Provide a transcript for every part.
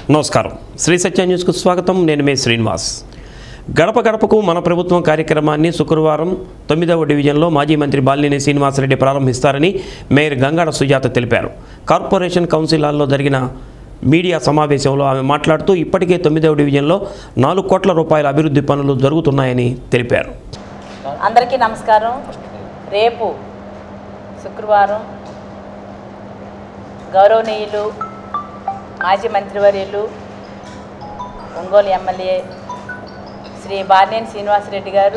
నమస్కారం శ్రీ సత్య న్యూస్కు స్వాగతం నేను మే శ్రీనివాస్ గడప గడపకు మన ప్రభుత్వం కార్యక్రమాన్ని శుక్రవారం తొమ్మిదవ డివిజన్లో మాజీ మంత్రి బాలినేని శ్రీనివాసరెడ్డి ప్రారంభిస్తారని మేయర్ గంగాడ సుజాత తెలిపారు కార్పొరేషన్ కౌన్సిల్ హాల్లో జరిగిన మీడియా సమావేశంలో ఆమె మాట్లాడుతూ ఇప్పటికే తొమ్మిదవ డివిజన్లో నాలుగు కోట్ల రూపాయల అభివృద్ధి పనులు జరుగుతున్నాయని తెలిపారు అందరికీ నమస్కారం రేపు శుక్రవారం గౌరవనీయులు మాజీ మంత్రివర్యులు ఒంగోలు ఎమ్మెల్యే శ్రీ బాలినేని శ్రీనివాసరెడ్డి గారు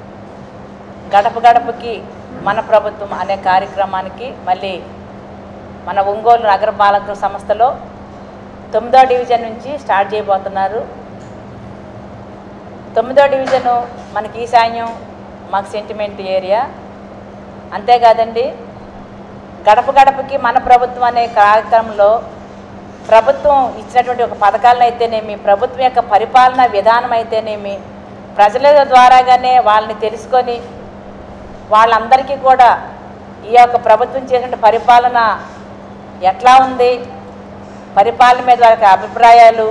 గడప గడపకి మన ప్రభుత్వం అనే కార్యక్రమానికి మళ్ళీ మన ఒంగోలు నగరపాలక సంస్థలో తొమ్మిదో డివిజన్ నుంచి స్టార్ట్ చేయబోతున్నారు తొమ్మిదో డివిజను మనకి ఈశాన్యం మాకు సెంటిమెంట్ ఏరియా అంతేకాదండి గడప గడపకి మన ప్రభుత్వం అనే కార్యక్రమంలో ప్రభుత్వం ఇచ్చినటువంటి ఒక పథకాలను అయితేనేమి ప్రభుత్వం యొక్క పరిపాలన విధానం అయితేనేమి ప్రజల ద్వారాగానే వాళ్ళని తెలుసుకొని వాళ్ళందరికీ కూడా ఈ యొక్క ప్రభుత్వం చేసిన పరిపాలన ఎట్లా ఉంది పరిపాలన మీద వాళ్ళకి అభిప్రాయాలు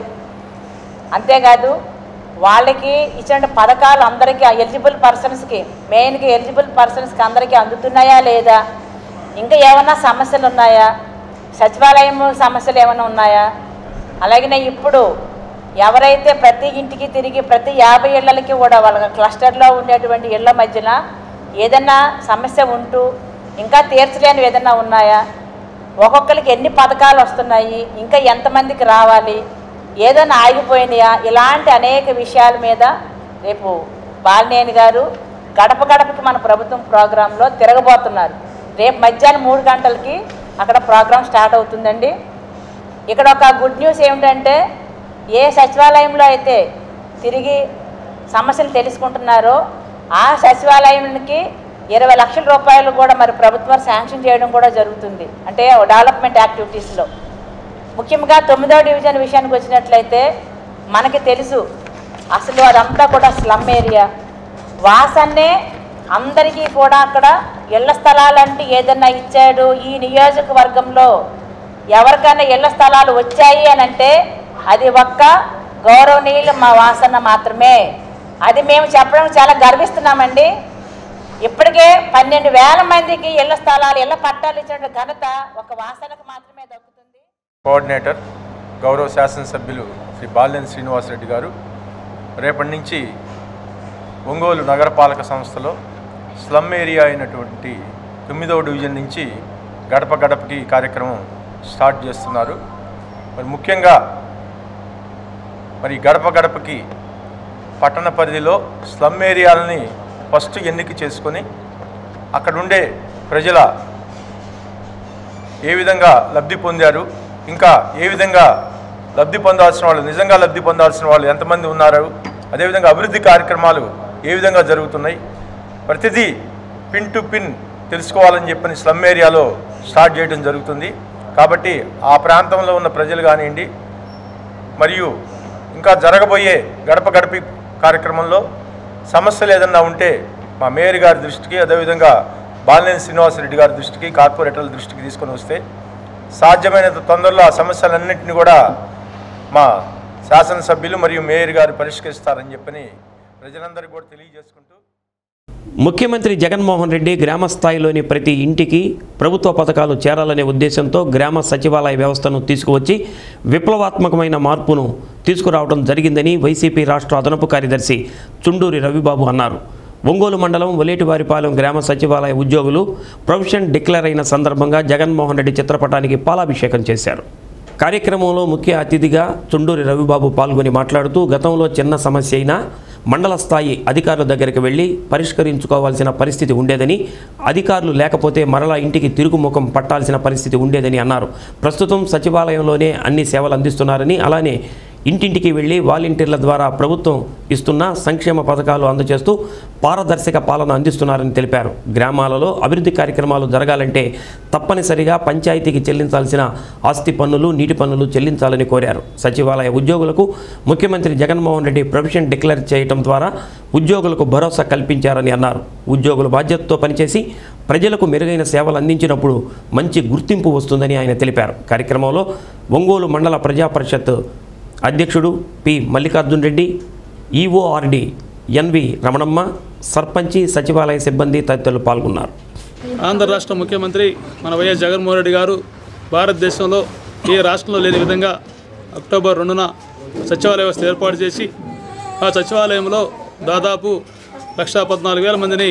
అంతేకాదు వాళ్ళకి ఇచ్చిన పథకాలు అందరికీ ఎలిజిబుల్ పర్సన్స్కి మెయిన్గా ఎలిజిబుల్ పర్సన్స్కి అందరికీ అందుతున్నాయా లేదా ఇంకా ఏమన్నా సమస్యలు ఉన్నాయా సచివాలయం సమస్యలు ఏమైనా ఉన్నాయా అలాగనే ఇప్పుడు ఎవరైతే ప్రతి ఇంటికి తిరిగి ప్రతి యాభై ఇళ్ళకి కూడా వాళ్ళ క్లస్టర్లో ఉండేటువంటి ఇళ్ళ మధ్యన ఏదన్నా సమస్య ఉంటూ ఇంకా తీర్చలేనివి ఏదన్నా ఉన్నాయా ఒక్కొక్కరికి ఎన్ని పథకాలు వస్తున్నాయి ఇంకా ఎంతమందికి రావాలి ఏదైనా ఆగిపోయినాయా ఇలాంటి అనేక విషయాల మీద రేపు బాలినేని గారు గడప గడపకి మన ప్రభుత్వం ప్రోగ్రాంలో తిరగబోతున్నారు రేపు మధ్యాహ్నం మూడు గంటలకి అక్కడ ప్రోగ్రాం స్టార్ట్ అవుతుందండి ఇక్కడ ఒక గుడ్ న్యూస్ ఏమిటంటే ఏ సచివాలయంలో అయితే తిరిగి సమస్యలు తెలుసుకుంటున్నారో ఆ సచివాలయానికి ఇరవై లక్షల రూపాయలు కూడా మరి ప్రభుత్వం శాంక్షన్ చేయడం కూడా జరుగుతుంది అంటే డెవలప్మెంట్ యాక్టివిటీస్లో ముఖ్యంగా తొమ్మిదో డివిజన్ విషయానికి వచ్చినట్లయితే మనకి తెలుసు అసలు అదంతా కూడా స్లమ్ ఏరియా వాసన్నే అందరికీ కూడా అక్కడ ఇళ్ల స్థలాలంటే ఏదన్నా ఇచ్చాడు ఈ నియోజకవర్గంలో ఎవరికైనా ఇళ్ల స్థలాలు వచ్చాయి అని అంటే అది ఒక్క గౌరవనీయులు మా వాసన మాత్రమే అది మేము చెప్పడం చాలా గర్విస్తున్నామండి ఇప్పటికే పన్నెండు వేల మందికి ఇళ్ల స్థలాలు ఇళ్ల పట్టాలు ఇచ్చిన ఘనత ఒక వాసనకు మాత్రమే దక్కుతుంది కోఆర్డినేటర్ గౌరవ శాసనసభ్యులు శ్రీ బాలినేని శ్రీనివాసరెడ్డి గారు రేపటి నుంచి ఒంగోలు నగరపాలక సంస్థలో స్లమ్ ఏరియా అయినటువంటి తొమ్మిదవ డివిజన్ నుంచి గడప గడపకి ఈ కార్యక్రమం స్టార్ట్ చేస్తున్నారు మరి ముఖ్యంగా మరి గడప గడపకి పట్టణ పరిధిలో స్లమ్ ఏరియాలని ఫస్ట్ ఎన్నిక చేసుకొని అక్కడుండే ప్రజల ఏ విధంగా లబ్ధి పొందారు ఇంకా ఏ విధంగా లబ్ధి పొందాల్సిన వాళ్ళు నిజంగా లబ్ధి పొందాల్సిన వాళ్ళు ఎంతమంది ఉన్నారు అదేవిధంగా అభివృద్ధి కార్యక్రమాలు ఏ విధంగా జరుగుతున్నాయి ప్రతిదీ పిన్ టు పిన్ తెలుసుకోవాలని చెప్పని స్లమ్ ఏరియాలో స్టార్ట్ చేయడం జరుగుతుంది కాబట్టి ఆ ప్రాంతంలో ఉన్న ప్రజలు కానివ్వండి మరియు ఇంకా జరగబోయే గడప గడపి కార్యక్రమంలో సమస్యలు ఏదన్నా ఉంటే మా మేయర్ గారి దృష్టికి అదేవిధంగా బాలినేని శ్రీనివాసరెడ్డి గారి దృష్టికి కార్పొరేటర్ల దృష్టికి తీసుకొని వస్తే సాధ్యమైనంత తొందరలో ఆ సమస్యలన్నింటినీ కూడా మా శాసనసభ్యులు మరియు మేయర్ గారు పరిష్కరిస్తారని చెప్పని ప్రజలందరికీ కూడా తెలియజేసుకుంటూ ముఖ్యమంత్రి జగన్మోహన్ రెడ్డి గ్రామ స్థాయిలోని ప్రతి ఇంటికి ప్రభుత్వ పథకాలు చేరాలనే ఉద్దేశంతో గ్రామ సచివాలయ వ్యవస్థను తీసుకువచ్చి విప్లవాత్మకమైన మార్పును తీసుకురావడం జరిగిందని వైసీపీ రాష్ట్ర అదనపు కార్యదర్శి చుండూరి రవిబాబు అన్నారు ఒంగోలు మండలం ఒలేటివారిపాలెం గ్రామ సచివాలయ ఉద్యోగులు ప్రొఫెషన్ డిక్లేర్ అయిన సందర్భంగా జగన్మోహన్ రెడ్డి చిత్రపటానికి పాలాభిషేకం చేశారు కార్యక్రమంలో ముఖ్య అతిథిగా చుండూరి రవిబాబు పాల్గొని మాట్లాడుతూ గతంలో చిన్న సమస్య అయినా మండల స్థాయి అధికారుల దగ్గరికి వెళ్ళి పరిష్కరించుకోవాల్సిన పరిస్థితి ఉండేదని అధికారులు లేకపోతే మరలా ఇంటికి తిరుగుముఖం పట్టాల్సిన పరిస్థితి ఉండేదని అన్నారు ప్రస్తుతం సచివాలయంలోనే అన్ని సేవలు అందిస్తున్నారని అలానే ఇంటింటికి వెళ్ళి వాలంటీర్ల ద్వారా ప్రభుత్వం ఇస్తున్న సంక్షేమ పథకాలు అందజేస్తూ పారదర్శక పాలన అందిస్తున్నారని తెలిపారు గ్రామాలలో అభివృద్ధి కార్యక్రమాలు జరగాలంటే తప్పనిసరిగా పంచాయతీకి చెల్లించాల్సిన ఆస్తి పన్నులు నీటి పన్నులు చెల్లించాలని కోరారు సచివాలయ ఉద్యోగులకు ముఖ్యమంత్రి జగన్మోహన్ రెడ్డి ప్రొఫెషన్ డిక్లేర్ చేయడం ద్వారా ఉద్యోగులకు భరోసా కల్పించారని అన్నారు ఉద్యోగులు బాధ్యతతో పనిచేసి ప్రజలకు మెరుగైన సేవలు అందించినప్పుడు మంచి గుర్తింపు వస్తుందని ఆయన తెలిపారు కార్యక్రమంలో ఒంగోలు మండల ప్రజా పరిషత్ అధ్యక్షుడు P Mallikarjun Reddy EORD NV Ramanamma సర్పంచి సచివాలయ సిబ్బంది తదితరులు పాల్గొన్నారు ఆంధ్ర రాష్ట్ర ముఖ్యమంత్రి మన వైఎస్ జగన్మోహన్ రెడ్డి గారు భారతదేశంలో ఏ రాష్ట్రంలో లేని విధంగా అక్టోబర్ రెండున సచివాలయ వ్యవస్థ ఏర్పాటు చేసి ఆ సచివాలయంలో దాదాపు లక్షా పద్నాలుగు వేల మందిని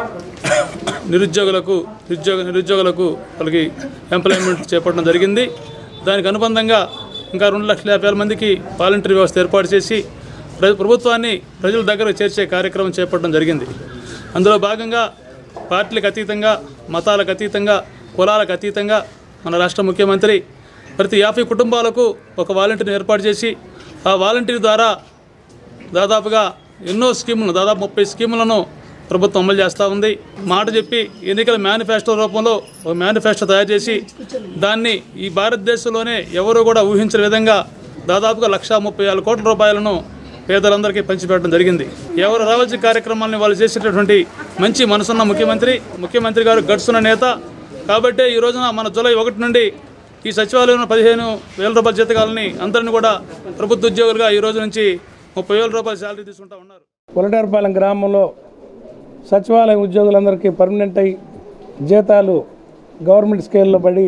నిరుద్యోగులకు నిరుద్యోగ నిరుద్యోగులకు వాళ్ళకి ఎంప్లాయ్మెంట్ చేపట్టడం జరిగింది దానికి అనుబంధంగా ఇంకా రెండు లక్షల యాభై వేల మందికి వాలంటీర్ వ్యవస్థ ఏర్పాటు చేసి ప్ర- ప్రభుత్వాన్ని ప్రజల దగ్గర చేర్చే కార్యక్రమం చేపట్టడం జరిగింది అందులో భాగంగా పార్టీలకు అతీతంగా మతాలకు అతీతంగా కులాలకు అతీతంగా మన రాష్ట్ర ముఖ్యమంత్రి ప్రతి యాభై కుటుంబాలకు ఒక వాలంటీర్ని ఏర్పాటు చేసి ఆ వాలంటీర్ ద్వారా దాదాపుగా ఎన్నో స్కీములను దాదాపు ముప్పై స్కీములను ప్రభుత్వం అమలు చేస్తూ ఉంది మాట చెప్పి ఎన్నికల మేనిఫెస్టో రూపంలో ఒక మేనిఫెస్టో తయారు చేసి దాన్ని ఈ భారతదేశంలోనే ఎవరు కూడా ఊహించని విధంగా దాదాపుగా లక్షా ముప్పై వేల కోట్ల రూపాయలను పేదలందరికీ పంచిపెట్టడం జరిగింది ఎవరు రావాల్సిన కార్యక్రమాలను వాళ్ళు చేసేటటువంటి మంచి మనసున్న ముఖ్యమంత్రి ముఖ్యమంత్రి గారు గడుస్తున్న నేత కాబట్టే ఈ రోజున మన జూలై ఒకటి నుండి ఈ సచివాలయంలో పదిహేను వేల రూపాయల జీతకాలని అందరిని కూడా ప్రభుత్వ ఉద్యోగులుగా ఈ రోజు నుంచి ముప్పై వేల రూపాయల శాలరీ తీసుకుంటా ఉన్నారు కొలటేరుపాలెం గ్రామంలో సచివాలయం ఉద్యోగులందరికీ పర్మనెంట్ అయి జీతాలు గవర్నమెంట్ స్కేల్లో పడి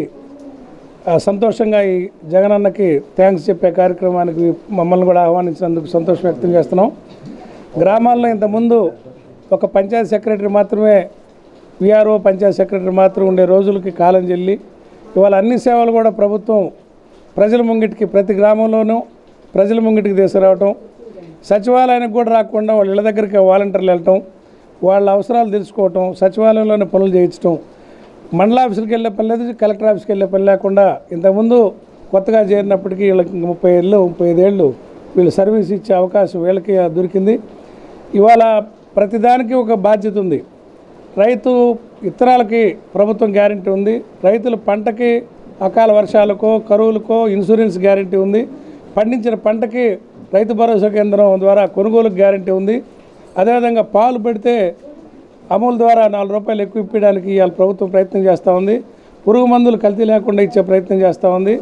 ఆ, సంతోషంగా ఈ జగనన్నకి థ్యాంక్స్ చెప్పే కార్యక్రమానికి మమ్మల్ని కూడా ఆహ్వానించినందుకు సంతోషం వ్యక్తం చేస్తున్నాం గ్రామాల్లో ఇంతకుముందు ఒక పంచాయతీ సెక్రటరీ మాత్రమే విఆర్ఓ పంచాయతీ సెక్రటరీ మాత్రం ఉండే రోజులకి కాలం చెల్లి ఇవాళ అన్ని సేవలు కూడా ప్రభుత్వం ప్రజల ముంగిటికి ప్రతి గ్రామంలోనూ ప్రజల ముంగిటికి తీసుకురావటం సచివాలయానికి కూడా రాకుండా వాళ్ళ ఇళ్ళ దగ్గరికి వాలంటీర్లు వెళ్ళటం వాళ్ళ అవసరాలు తెలుసుకోవటం సచివాలయంలోనే పనులు చేయించడం మండల ఆఫీసులకు వెళ్ళే పని లేదు కలెక్టర్ ఆఫీస్కి వెళ్ళే పని లేకుండా ఇంతకుముందు కొత్తగా చేరినప్పటికీ వీళ్ళకి ఇంక ముప్పై ఏళ్ళు ముప్పై ఐదేళ్ళు వీళ్ళు సర్వీస్ ఇచ్చే అవకాశం వీళ్ళకి దొరికింది ఇవాళ ప్రతిదానికి ఒక బాధ్యత ఉంది రైతు విత్తనాలకి ప్రభుత్వం గ్యారంటీ ఉంది రైతుల పంటకి అకాల వర్షాలకో కరువులకో ఇన్సూరెన్స్ గ్యారంటీ ఉంది పండించిన పంటకి రైతు భరోసా కేంద్రం ద్వారా కొనుగోలుకు గ్యారంటీ ఉంది అదేవిధంగా పాలు పెడితే అమూల్ ద్వారా నాలుగు రూపాయలు ఎక్కువ ఇప్పించడానికి ఇవాళ ప్రభుత్వం ప్రయత్నం చేస్తూ ఉంది పురుగు మందులు కల్తీ లేకుండా ఇచ్చే ప్రయత్నం చేస్తూ ఉంది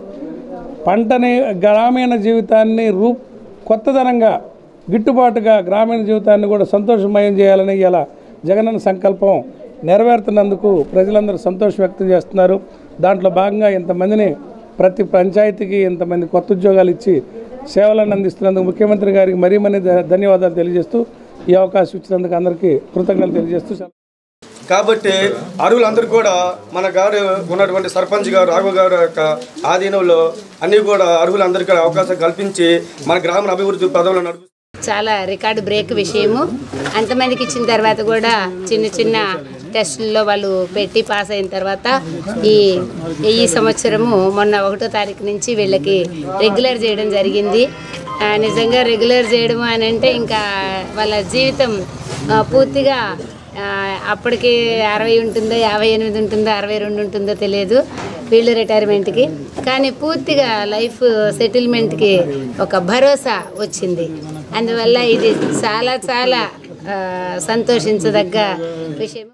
పంటని గ్రామీణ జీవితాన్ని రూ కొత్తదనంగా గిట్టుబాటుగా గ్రామీణ జీవితాన్ని కూడా సంతోషమయం చేయాలని ఇలా జగనన్న సంకల్పం నెరవేరుతున్నందుకు ప్రజలందరూ సంతోషం వ్యక్తం చేస్తున్నారు దాంట్లో భాగంగా ఇంతమందిని ప్రతి పంచాయతీకి ఇంతమంది కొత్త ఉద్యోగాలు ఇచ్చి సేవలను అందిస్తున్నందుకు ముఖ్యమంత్రి గారికి మరీ మరీ ధ- ధన్యవాదాలు తెలియజేస్తూ ఈ అవకాశం ఇచ్చినందుకు అందరికీ కృతజ్ఞతలు తెలియజేస్తూ సెలవు. కాబట్టి అరువులందరూ కూడా మన గారు ఉన్నటువంటి సర్పంచ్ గారు రాఘవ గారు యొక్క ఆధీనంలో అన్ని కూడా అర్హులందరికీ కూడా అవకాశం కల్పించి మన గ్రామ అభివృద్ధి పదవులు నడుపు చాలా రికార్డు బ్రేక్ విషయము అంతమందికి ఇచ్చిన తర్వాత కూడా చిన్న చిన్న టెస్టుల్లో వాళ్ళు పెట్టి పాస్ అయిన తర్వాత ఈ ఈ సంవత్సరము మొన్న ఒకటో తారీఖు నుంచి వీళ్ళకి రెగ్యులర్ చేయడం జరిగింది ఆ, నిజంగా రెగ్యులర్ చేయడం అని అంటే ఇంకా వాళ్ళ జీవితం ఆ, పూర్తిగా ఆ, అప్పటికి అరవై ఉంటుందో యాభై ఎనిమిది ఉంటుందో అరవై రెండు ఉంటుందో తెలియదు వీళ్ళు రిటైర్మెంట్కి కానీ పూర్తిగా లైఫ్ సెటిల్మెంట్కి ఒక భరోసా వచ్చింది అందువల్ల ఇది చాలా చాలా ఆ, సంతోషించదగ్గ విషయం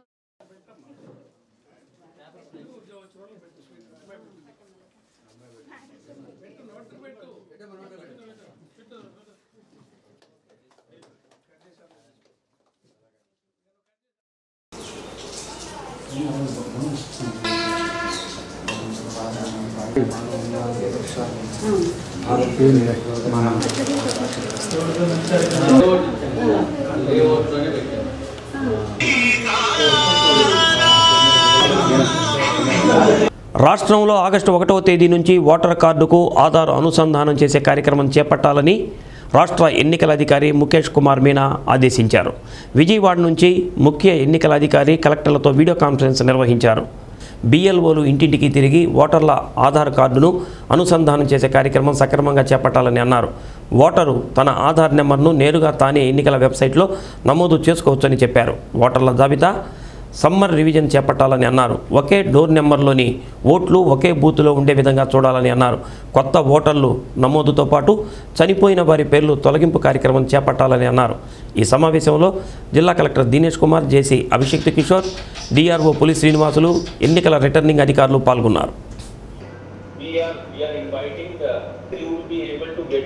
రాష్ట్రంలో ఆగస్టు ఒకటవ తేదీ నుంచి ఓటర్ కార్డుకు ఆధార్ అనుసంధానం చేసే కార్యక్రమం చేపట్టాలని రాష్ట్ర ఎన్నికల అధికారి ముఖేష్ కుమార్ మీనా ఆదేశించారు విజయవాడ నుంచి ముఖ్య ఎన్నికల అధికారి కలెక్టర్లతో వీడియో కాన్ఫరెన్స్ నిర్వహించారు బిఎల్ఓలు ఇంటింటికి తిరిగి ఓటర్ల ఆధార్ కార్డును అనుసంధానం చేసే కార్యక్రమం సక్రమంగా చేపట్టాలని అన్నారు ఓటరు తన ఆధార్ నెంబర్ను నేరుగా తానే ఎన్నికల వెబ్సైట్లో నమోదు చేసుకోవచ్చని చెప్పారు ఓటర్ల జాబితా సమ్మర్ రివిజన్ చేపట్టాలని అన్నారు ఒకే డోర్ నెంబర్లోని ఓట్లు ఒకే బూత్లో ఉండే విధంగా చూడాలని అన్నారు కొత్త ఓటర్లు నమోదుతో పాటు చనిపోయిన వారి పేర్లు తొలగింపు కార్యక్రమం చేపట్టాలని అన్నారు ఈ సమావేశంలో జిల్లా collector Dinesh Kumar JC Abhishek Kishore DRO Puli Srinivasulu ఎన్నికల రిటర్నింగ్ అధికారులు పాల్గొన్నారు we are we are inviting uh, you will be able to get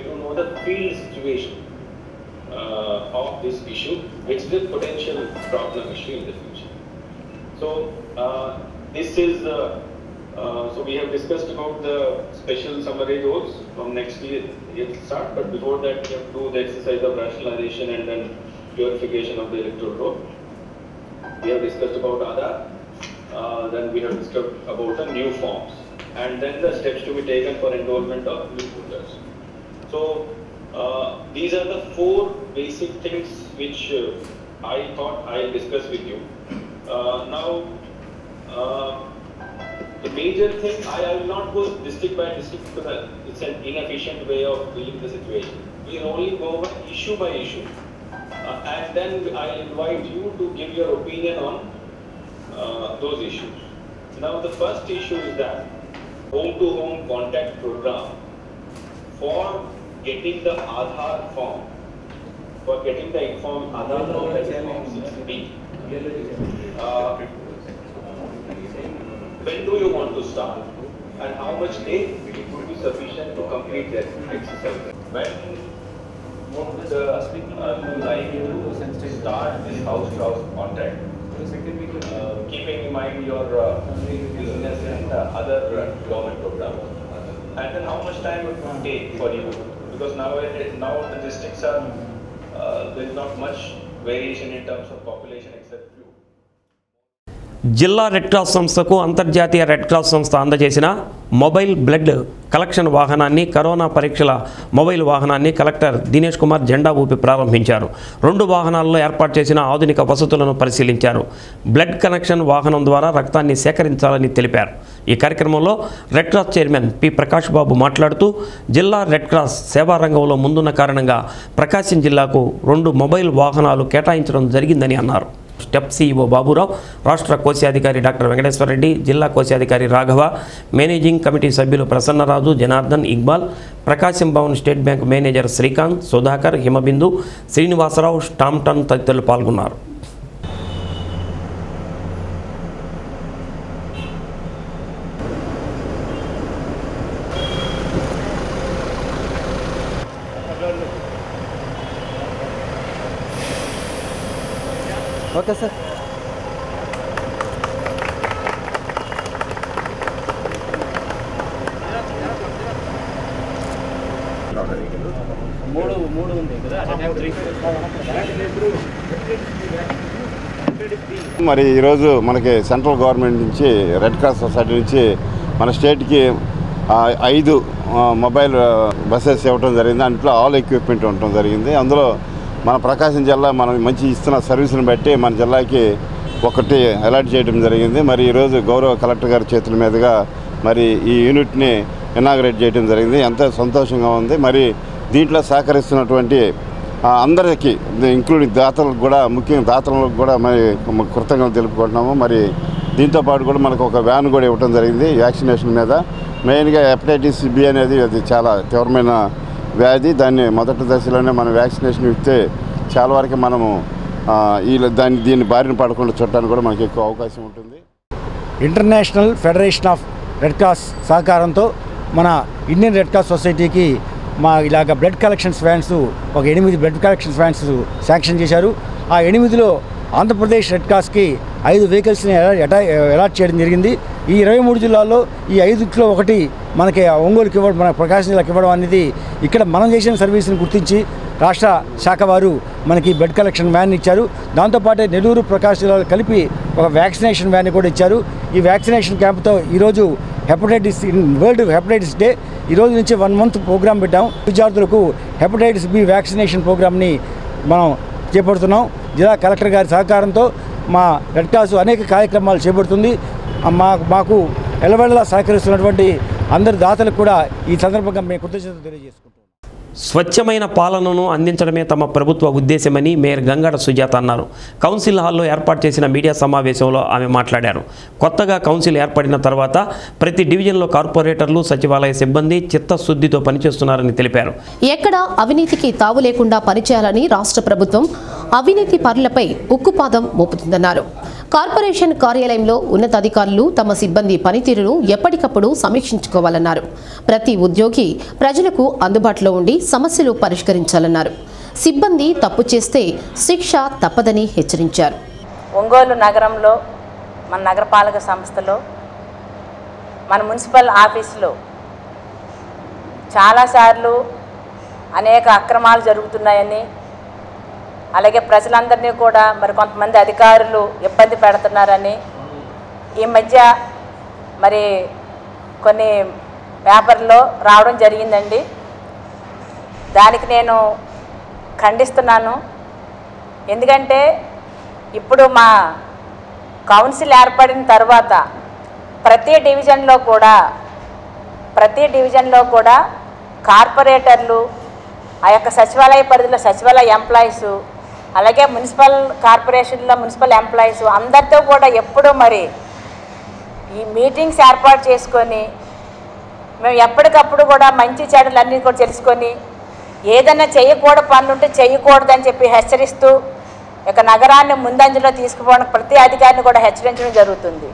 get to know the field situation uh, of this issue, which is a potential problem issue in the future. So uh, this is, uh, uh, so we have discussed about the special summary roles from next year, year start, but before that we have to do the exercise of rationalization and then purification of the electoral roll. We have discussed about Aadhaar, uh, then we have discussed about the new forms, and then the steps to be taken for enrollment of new voters. So uh, these are the four basic things which uh, I thought I'll discuss with you. Uh, now, uh, the major thing, I, I will not go district by district because it's an inefficient way of dealing the situation. We will only go by issue by issue. Uh, and then I invite you to give your opinion on uh, those issues. Now, the first issue is that home to home contact program for getting the Aadhaar form, for getting the inform Aadhaar form that is form 6B. Uh, when do you want to start? And how much day it would be sufficient to complete that exercise? When would the, uh, you like to start this house-to-house contact? Uh, keeping in mind your uh, business and uh, other uh, government programs. And then how much time it will take for you? Because now, it- now the districts are, uh, there is not much variation in terms of population except few. జిల్లా red cross సంస్థకు అంతర్జాతీయ red cross సంస్థ అందజేసిన mobile blood collection వాహనాన్ని corona పరీక్షల mobile వాహనాన్ని collector Dinesh Kumar జెండా ఊపి ప్రారంభించారు రెండు వాహనాల్లో ఏర్పాటు చేసిన ఆధునిక వసతులను పరిశీలించారు బ్లడ్ కనెక్షన్ వాహనం ద్వారా రక్తాన్ని సేకరించాలని తెలిపారు ఈ కార్యక్రమంలో red cross chairman P Prakash Babu మాట్లాడుతూ జిల్లా రెడ్ క్రాస్ సేవా రంగంలో ముందున్న కారణంగా ప్రకాశం జిల్లాకు రెండు మొబైల్ వాహనాలు కేటాయించడం జరిగిందని అన్నారు స్టెప్ సీఈఓ బాబురావు రాష్ట్ర కోశాధికారి డాక్టర్ వెంకటేశ్వర రెడ్డి జిల్లా కోశాధికారి రాఘవ మేనేజింగ్ కమిటీ సభ్యులు Prasannaraju Janardhan Iqbal Prakasam Bhavan state bank manager Srikanth Sudhakar Himabindu Srinivasa Rao స్టాంప్టన్ తదితరులు పాల్గొన్నారు ఓకే సార్ మూడు మూడు ఉంది కదా మరి ఈరోజు మనకి సెంట్రల్ గవర్నమెంట్ నుంచి రెడ్ క్రాస్ సొసైటీ నుంచి మన స్టేట్కి ఆ, ఐదు ఆ, మొబైల్ ఆ, బస్సెస్ ఇవ్వడం జరిగింది దాంట్లో ఆల్ ఎక్విప్మెంట్ ఉండటం జరిగింది అందులో మన ప్రకాశం జిల్లా మనం మంచి ఇస్తున్న సర్వీస్ని బట్టి మన జిల్లాకి ఒకటి అలాట్ చేయడం జరిగింది మరి ఈరోజు గౌరవ కలెక్టర్ గారి చేతుల మీదుగా మరి ఈ యూనిట్ని ఇనాగరేట్ చేయడం జరిగింది ఎంతో సంతోషంగా ఉంది మరి దీంట్లో సహకరిస్తున్నటువంటి ఆ, అందరికీ ఇంక్లూడింగ్ దాతలకు కూడా ముఖ్యంగా దాతలకు కూడా మరి కృతజ్ఞతలు తెలుపుకుంటున్నాము మరి దీంతో పాటు కూడా మనకు ఒక వ్యాన్ కూడా ఇవ్వడం జరిగింది వ్యాక్సినేషన్ మీద మెయిన్గా హెపటైటిస్ బి అనేది అది చాలా తీవ్రమైన వ్యాధి దాన్ని మొదటి దశలోనే మనం వ్యాక్సినేషన్ ఇస్తే చాలా వరకు మనము ఆ, ఈ దాన్ని దీన్ని బారిన పడకుండా చుట్టానికి కూడా మనకి ఎక్కువ అవకాశం ఉంటుంది international federation of red cross సహకారంతో మన ఇండియన్ రెడ్ క్రాస్ సొసైటీకి మా ఇలాగ బ్లడ్ కలెక్షన్స్ వ్యాన్స్ ఒక ఎనిమిది బ్లడ్ కలెక్షన్స్ వ్యాన్స్ శాంక్షన్ చేశారు ఆ ఎనిమిదిలో ఆంధ్రప్రదేశ్ రెడ్ క్రాస్కి ఐదు వెహికల్స్ని అలాట్ చేయడం జరిగింది ఈ ఇరవై మూడు జిల్లాల్లో ఈ ఐదుట్లో ఒకటి మనకి ఒంగోలుకి ఇవ్వడం మన ప్రకాశం జిల్లాకి ఇవ్వడం అనేది ఇక్కడ మనం చేసిన సర్వీస్ని గుర్తించి రాష్ట్ర శాఖ వారు మనకి బ్లడ్ కలెక్షన్ వ్యాన్ ఇచ్చారు దాంతోపాటే నెల్లూరు ప్రకాశం జిల్లాలో కలిపి ఒక వ్యాక్సినేషన్ వ్యాన్ కూడా ఇచ్చారు ఈ వ్యాక్సినేషన్ క్యాంప్తో ఈరోజు హెపటైటిస్ వరల్డ్ హెపటైటిస్ డే ఈ రోజు నుంచి వన్ మంత్ ప్రోగ్రామ్ పెట్టాం విద్యార్థులకు హెపటైటిస్ బి వ్యాక్సినేషన్ ప్రోగ్రామ్ని మనం చేపడుతున్నాం జిల్లా కలెక్టర్ గారి సహకారంతో మా రెడ్ క్రాస్ అనేక కార్యక్రమాలు చేపడుతుంది ఆ మా మాకు ఎలవెళ్ళలా సహకరిస్తున్నటువంటి అందరి దాతలకు కూడా ఈ సందర్భంగా మేము కృతజ్ఞతలు తెలియజేసుకుంటాం స్వచ్ఛమైన పాలనను అందించడమే తమ ప్రభుత్వ ఉద్దేశమని మేయర్ గంగాడ సుజాత అన్నారు కౌన్సిల్ హాల్లో ఏర్పాటు చేసిన మీడియా సమావేశంలో ఆమె మాట్లాడారు కొత్తగా కౌన్సిల్ ఏర్పడిన తర్వాత ప్రతి డివిజన్లో కార్పొరేటర్లు సచివాలయ సిబ్బంది చిత్తశుద్ధితో పనిచేస్తున్నారని తెలిపారు ఎక్కడ అవినీతికి తావు లేకుండా పనిచేయాలని రాష్ట్ర ప్రభుత్వం అవినీతి పరులపై ఉక్కుపాదం మోపుతుందన్నారు కార్పొరేషన్ కార్యాలయంలో ఉన్నతాధికారులు తమ సిబ్బంది పనితీరును ఎప్పటికప్పుడు సమీక్షించుకోవాలన్నారు ప్రతి ఉద్యోగి ప్రజలకు అందుబాటులో ఉండి సమస్యలు పరిష్కరించాలన్నారు సిబ్బంది తప్పు చేస్తే శిక్ష తప్పదని హెచ్చరించారు ఒంగోలు నగరంలో మన నగరపాలక సంస్థలో మన మున్సిపల్ ఆఫీసులో చాలాసార్లు అనేక అక్రమాలు జరుగుతున్నాయని అలాగే ప్రజలందరినీ కూడా మరి కొంతమంది అధికారులు ఇబ్బంది పెడుతున్నారని ఈ మధ్య మరి కొన్ని పేపర్లో రావడం జరిగిందండి దానికి నేను ఖండిస్తున్నాను ఎందుకంటే ఇప్పుడు మా కౌన్సిల్ ఏర్పడిన తర్వాత ప్రతి డివిజన్లో కూడా ప్రతి డివిజన్లో కూడా కార్పొరేటర్లు ఆ యొక్క సచివాలయ పరిధిలో సచివాలయ ఎంప్లాయీస్ అలాగే మున్సిపల్ కార్పొరేషన్లో మున్సిపల్ ఎంప్లాయీస్ అందరితో కూడా ఎప్పుడూ మరి ఈ మీటింగ్స్ ఏర్పాటు చేసుకొని మేము ఎప్పటికప్పుడు కూడా మంచి చెడులన్నీ కూడా తెలుసుకొని ఏదైనా చేయకూడదు పనులు ఉంటే చేయకూడదని చెప్పి హెచ్చరిస్తూ ఇక నగరాన్ని ముందంజలో తీసుకుపోవడానికి ప్రతి అధికారిని కూడా హెచ్చరించడం జరుగుతుంది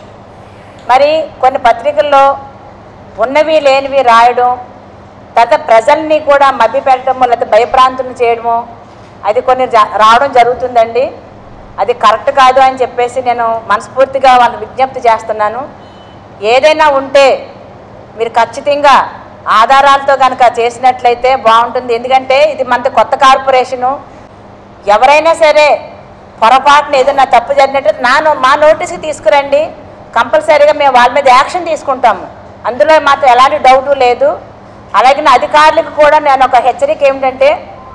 మరి కొన్ని పత్రికల్లో ఉన్నవి లేనివి రాయడం తర్వాత ప్రజల్ని కూడా మభ్యపెట్టడము లేకపోతే భయప్రాంతం చేయడము అది కొన్ని జా- రావడం జరుగుతుందండి అది కరెక్ట్ కాదు అని చెప్పేసి నేను మనస్ఫూర్తిగా వాళ్ళని విజ్ఞప్తి చేస్తున్నాను ఏదైనా ఉంటే మీరు ఖచ్చితంగా ఆధారాలతో కనుక చేసినట్లయితే బాగుంటుంది ఎందుకంటే ఇది మనది కొత్త కార్పొరేషను ఎవరైనా సరే పొరపాటున ఏదైనా తప్పు జరిగినట్టు నా నో- మా నోటీస్కి తీసుకురండి కంపల్సరీగా మేము వాళ్ళ మీద యాక్షన్ తీసుకుంటాము అందులో మాత్రం ఎలాంటి డౌటు లేదు అలాగే నా అధికారులకు కూడా నేను ఒక హెచ్చరిక ఏమిటంటే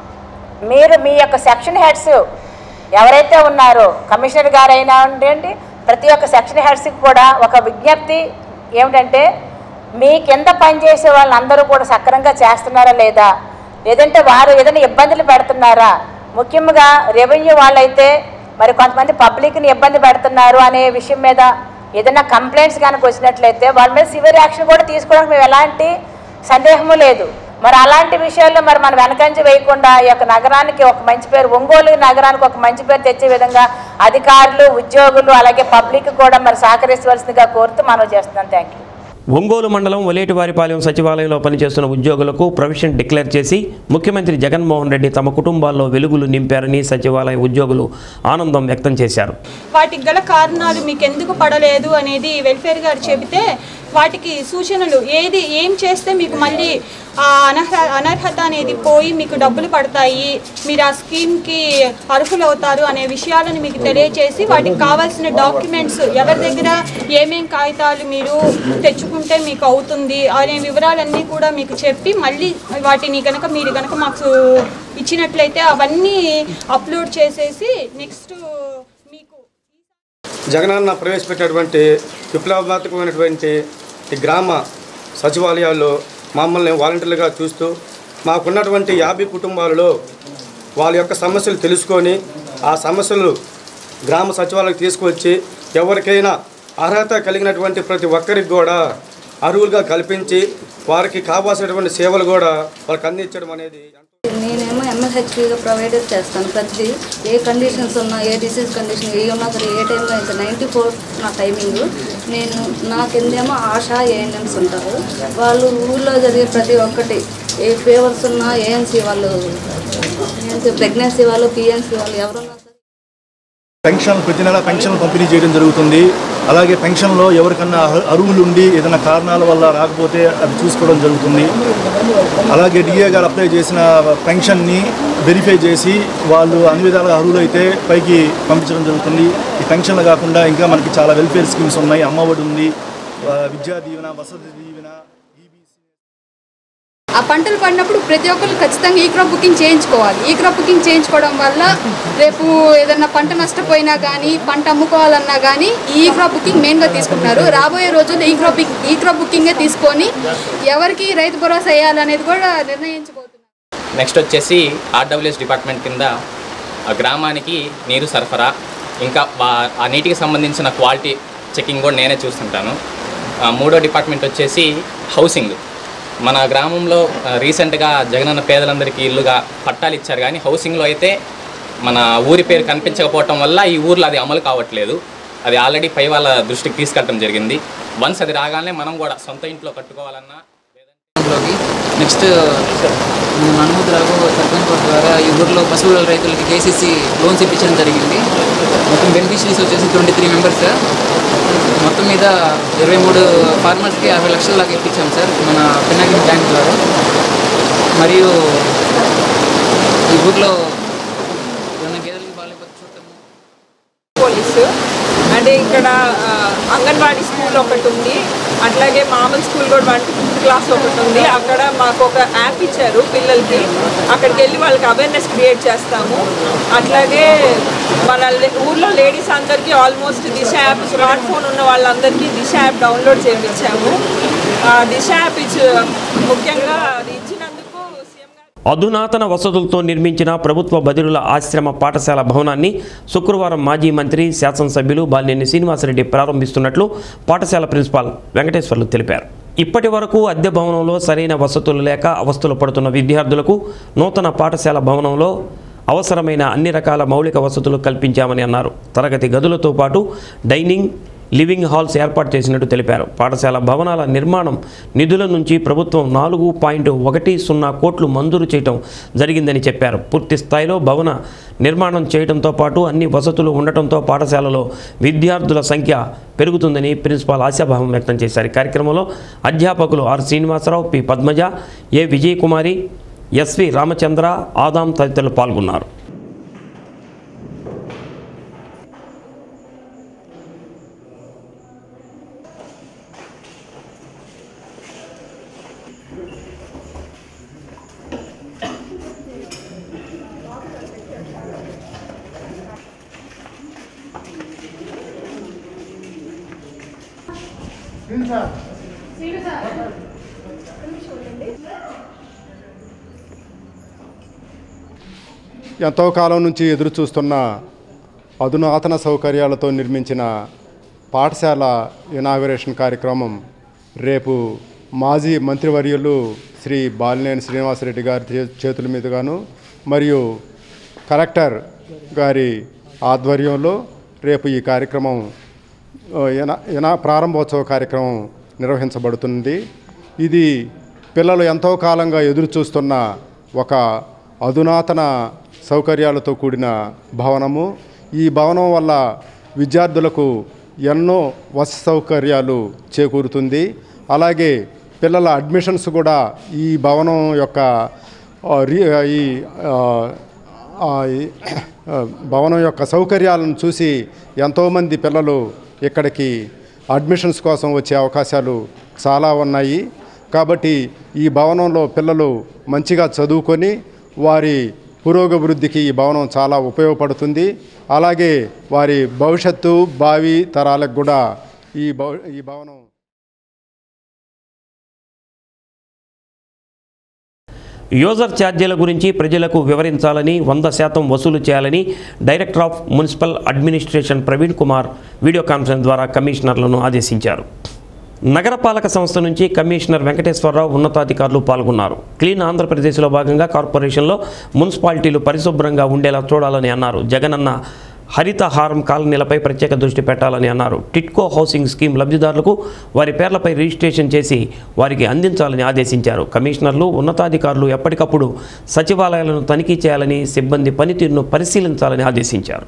మీరు మీ యొక్క సెక్షన్ హెడ్స్ ఎవరైతే ఉన్నారో కమిషనర్ గారైనా ఉండండి ప్రతి ఒక్క సెక్షన్ హెడ్స్కి కూడా ఒక విజ్ఞప్తి ఏమిటంటే మీ కింద పనిచేసే వాళ్ళందరూ కూడా సక్రమంగా చేస్తున్నారా లేదా లేదంటే వారు ఏదైనా ఇబ్బందులు పెడుతున్నారా ముఖ్యంగా రెవెన్యూ వాళ్ళైతే మరి కొంతమంది పబ్లిక్ని ఇబ్బంది పెడుతున్నారు అనే విషయం మీద ఏదైనా కంప్లైంట్స్ కనుక వచ్చినట్లయితే వాళ్ళ మీద సివియర్ యాక్షన్ కూడా తీసుకోవడానికి మేము ఎలాంటి సందేహము లేదు మరి అలాంటి విషయాల్లో మరి మనం వెనకంచి వేయకుండా ఈ యొక్క నగరానికి ఒక మంచి పేరు ఒంగోలు నగరానికి ఒక మంచి పేరు తెచ్చే విధంగా అధికారులు ఉద్యోగులు అలాగే పబ్లిక్ కూడా మరి సహకరించవలసిందిగా కోరుతూ మనం చేస్తున్నాం థ్యాంక్ యూ ఒంగోలు మండలం ఒలేటివారిపాలెం సచివాలయంలో పనిచేస్తున్న ఉద్యోగులకు ప్రొవిషన్ డిక్లేర్ చేసి ముఖ్యమంత్రి జగన్మోహన్ రెడ్డి తమ కుటుంబాల్లో వెలుగులు నింపారని సచివాలయ ఉద్యోగులు ఆనందం వ్యక్తం చేశారు వాటికి గల కారణాలు మీకు ఎందుకు పడలేదు అనేది వెల్ఫేర్ గారు చెబితే వాటికి సూచనలు ఏది ఏం చేస్తే మీకు మళ్ళీ ఆ అనర్హ అనర్హత అనేది పోయి మీకు డబ్బులు పడతాయి మీరు ఆ స్కీమ్కి అర్హులు అవుతారు అనే విషయాలను మీకు తెలియజేసి వాటికి కావాల్సిన డాక్యుమెంట్స్ ఎవరి దగ్గర ఏమేం కాగితాలు మీరు తెచ్చుకుంటే మీకు అవుతుంది అనే వివరాలన్నీ కూడా మీకు చెప్పి మళ్ళీ వాటిని కనుక మీరు కనుక మాకు ఇచ్చినట్లయితే అవన్నీ అప్లోడ్ చేసేసి నెక్స్ట్ జగనన్న ప్రవేశపెట్టినటువంటి విప్లవాత్మకమైనటువంటి ఈ గ్రామ సచివాలయాల్లో మమ్మల్ని వాలంటీర్లుగా చూస్తూ మాకున్నటువంటి యాభై కుటుంబాలలో వాళ్ళ యొక్క సమస్యలు తెలుసుకొని ఆ సమస్యలు గ్రామ సచివాలయానికి తీసుకువచ్చి ఎవరికైనా అర్హత కలిగినటువంటి ప్రతి ఒక్కరికి కూడా అర్హులుగా కల్పించి వారికి కావాల్సినటువంటి సేవలు కూడా వాళ్ళకి అందించడం అనేది నేనేమో ఎంఎస్హెచ్పిగా ప్రొవైడ్ చేస్తాను ప్రతిదీ ఏ కండిషన్స్ ఉన్నా ఏ డిసీజ్ కండిషన్ ఏ ఉన్నా సరే ఏ టైంలో అయితే నైంటీ ఫోర్ నా టైమింగ్ నేను నా కిందేమో ఆశా ఏఎన్ఎంస్ ఉంటారు వాళ్ళు ఊళ్ళో జరిగే ప్రతి ఒక్కటి ఏ ఫేవర్స్ ఉన్నా ఏఎన్సీ వాళ్ళు ప్రెగ్నెన్సీ వాళ్ళు పిఎన్సీ వాళ్ళు ఎవరున్నా పెన్షన్ ప్రతి నెల పెన్షన్ పంపిణీ చేయడం జరుగుతుంది అలాగే పెన్షన్లో ఎవరికన్నా అర్హ- అర్హులు ఉండి ఏదైనా కారణాల వల్ల రాకపోతే అది చూసుకోవడం జరుగుతుంది అలాగే డిఏ గారు అప్లై చేసిన పెన్షన్ని వెరిఫై చేసి వాళ్ళు అన్ని విధాలుగా అర్హులైతే పైకి పంపించడం జరుగుతుంది ఈ పెన్షన్లు కాకుండా ఇంకా మనకి చాలా వెల్ఫేర్ స్కీమ్స్ ఉన్నాయి అమ్మఒడి ఉంది ఆ, విద్యా దీవెన వసతి దీవెన ఆ పంటలు పడినప్పుడు ప్రతి ఒక్కరు ఖచ్చితంగా ఈ క్రాప్ బుకింగ్ చేయించుకోవాలి ఈ క్రాప్ బుకింగ్ చేయించుకోవడం వల్ల రేపు ఏదన్నా పంట నష్టపోయినా కానీ పంట అమ్ముకోవాలన్నా కానీ ఈ క్రాప్ బుకింగ్ మెయిన్గా తీసుకుంటున్నారు రాబోయే రోజుల్లో ఈ క్రాప్ ఈ క్రాప్ బుకింగే తీసుకొని ఎవరికి రైతు భరోసా వేయాలనేది కూడా నిర్ణయించుకోవచ్చు నెక్స్ట్ వచ్చేసి ఆర్డబ్ల్యూఎస్ డిపార్ట్మెంట్ కింద ఆ గ్రామానికి నీరు సరఫరా ఇంకా వా- ఆ నీటికి సంబంధించిన క్వాలిటీ చెకింగ్ కూడా నేనే చూస్తుంటాను ఆ మూడో డిపార్ట్మెంట్ వచ్చేసి హౌసింగ్ మన గ్రామంలో ఆ, రీసెంట్గా జగనన్న పేదలందరికీ ఇల్లుగా పట్టాలు ఇచ్చారు కానీ హౌసింగ్లో అయితే మన ఊరి పేరు కనిపించకపోవటం వల్ల ఈ ఊర్లో అది అమలు కావట్లేదు అది ఆల్రెడీ పై వాళ్ళ దృష్టికి తీసుకెళ్ళడం జరిగింది వన్స్ అది రాగానే మనం కూడా సొంత ఇంట్లో కట్టుకోవాలన్నా లోకి నెక్స్ట్ మన్మూద్ రాఘు సర్పంచ్ బోర్డు ద్వారా ఈ ఊర్లో పశువుల రైతులకి కేసీసీ లోన్స్ ఇప్పించడం జరిగింది మొత్తం బెనిఫిషరీస్ వచ్చేసి ట్వంటీ త్రీ మెంబర్స్ మొత్తం మీద ఇరవై మూడు ఫార్మర్స్కి యాభై లక్షల దాకా ఇప్పించాం సార్ మన పినాకిని బ్యాంక్ ద్వారా మరియు ఈ ఊర్లో ఉన్న గేదెలకి బాగాలేకపోతే చూడటం పోలీసు అంటే ఇక్కడ ఆ, అంగన్వాడీ స్కూల్ ఒకటి ఉంది అట్లాగే మామూలు స్కూల్ కూడా వన్ టు ఫిఫ్త్ క్లాస్ ఒకటి ఉంది అక్కడ మాకు ఒక యాప్ ఇచ్చారు పిల్లలకి అక్కడికి వెళ్ళి వాళ్ళకి అవేర్నెస్ క్రియేట్ చేస్తాము అట్లాగే మన లే- ఊర్లో లేడీస్ అందరికీ almost Disha app smart phone ఉన్న వాళ్ళందరికీ దిశ యాప్ డౌన్లోడ్ చేయించాము ఆ, దిశ యాప్ ఇచ్చి ముఖ్యంగా అది ఇచ్చినందుకు అధునాతన వసతులతో నిర్మించిన ప్రభుత్వ బదిరుల ఆశ్రమ పాఠశాల భవనాన్ని శుక్రవారం మాజీ మంత్రి శాసనసభ్యులు బాలినేని శ్రీనివాసరెడ్డి ప్రారంభిస్తున్నట్లు పాఠశాల ప్రిన్సిపాల్ వెంకటేశ్వర్లు తెలిపారు ఇప్పటి వరకు అద్దె భవనంలో సరైన వసతులు లేక అవస్థలు పడుతున్న విద్యార్థులకు నూతన పాఠశాల భవనంలో అవసరమైన అన్ని రకాల మౌలిక వసతులు కల్పించామని అన్నారు తరగతి గదులతో పాటు డైనింగ్ లివింగ్ హాల్స్ ఏర్పాటు చేసినట్టు తెలిపారు పాఠశాల భవనాల నిర్మాణం నిధుల నుంచి ప్రభుత్వం నాలుగు పాయింట్ ఒకటి సున్నా కోట్లు మంజూరు చేయడం జరిగిందని చెప్పారు పూర్తి స్థాయిలో భవన నిర్మాణం చేయడంతో పాటు అన్ని వసతులు ఉండటంతో పాఠశాలలో విద్యార్థుల సంఖ్య పెరుగుతుందని ప్రిన్సిపాల్ ఆశాభావం వ్యక్తం చేశారు ఈ కార్యక్రమంలో అధ్యాపకులు R Srinivasa Rao P Padmaja A Vijayakumari SV Ramachandra Adam తదితరులు పాల్గొన్నారు ఎంతో కాలం నుంచి ఎదురు చూస్తున్న అధునాతన సౌకర్యాలతో నిర్మించిన పాఠశాల ఇనాగరేషన్ కార్యక్రమం రేపు మాజీ మంత్రివర్యులు శ్రీ బాలినేని శ్రీనివాసరెడ్డి గారి చే- చేతుల మీదుగాను మరియు కలెక్టర్ గారి ఆధ్వర్యంలో రేపు ఈ కార్యక్రమం ఆ, ఇనా ఇనా ప్రారంభోత్సవ కార్యక్రమం నిర్వహించబడుతుంది ఇది పిల్లలు ఎంతో కాలంగా ఎదురు చూస్తున్న ఒక అధునాతన సౌకర్యాలతో కూడిన భవనము ఈ భవనం వల్ల విద్యార్థులకు ఎన్నో వసతి సౌకర్యాలు చేకూరుతుంది అలాగే పిల్లల అడ్మిషన్స్ కూడా ఈ భవనం యొక్క ఆ, రి- ఈ ఆ, ఆ, ఈ, ఆ, భవనం యొక్క సౌకర్యాలను చూసి ఎంతోమంది పిల్లలు ఇక్కడికి అడ్మిషన్స్ కోసం వచ్చే అవకాశాలు చాలా ఉన్నాయి కాబట్టి ఈ భవనంలో పిల్లలు మంచిగా చదువుకొని వారి పురోగభివృద్ధికి ఈ భవనం చాలా ఉపయోగపడుతుంది అలాగే వారి భవిష్యత్తు భావి తరాలకు కూడా ఈ భవ ఈ భవనం యూజర్ ఛార్జీల గురించి ప్రజలకు వివరించాలని వంద శాతం వసూలు చేయాలని director of municipal administration Praveen Kumar video conference ద్వారా కమిషనర్లను ఆదేశించారు నగరపాలక సంస్థ నుంచి కమిషనర్ వెంకటేశ్వరరావు ఉన్నతాధికారులు పాల్గొన్నారు క్లీన్ ఆంధ్రప్రదేశ్లో భాగంగా కార్పొరేషన్లో మున్సిపాలిటీలు పరిశుభ్రంగా ఉండేలా చూడాలని అన్నారు జగనన్న హరితహారం కాలనీలపై ప్రత్యేక దృష్టి పెట్టాలని అన్నారు టిట్కో హౌసింగ్ స్కీమ్ లబ్ధిదారులకు వారి పేర్లపై రిజిస్ట్రేషన్ చేసి వారికి అందించాలని ఆదేశించారు కమిషనర్లు ఉన్నతాధికారులు ఎప్పటికప్పుడు సచివాలయాలను తనిఖీ చేయాలని సిబ్బంది పనితీరును పరిశీలించాలని ఆదేశించారు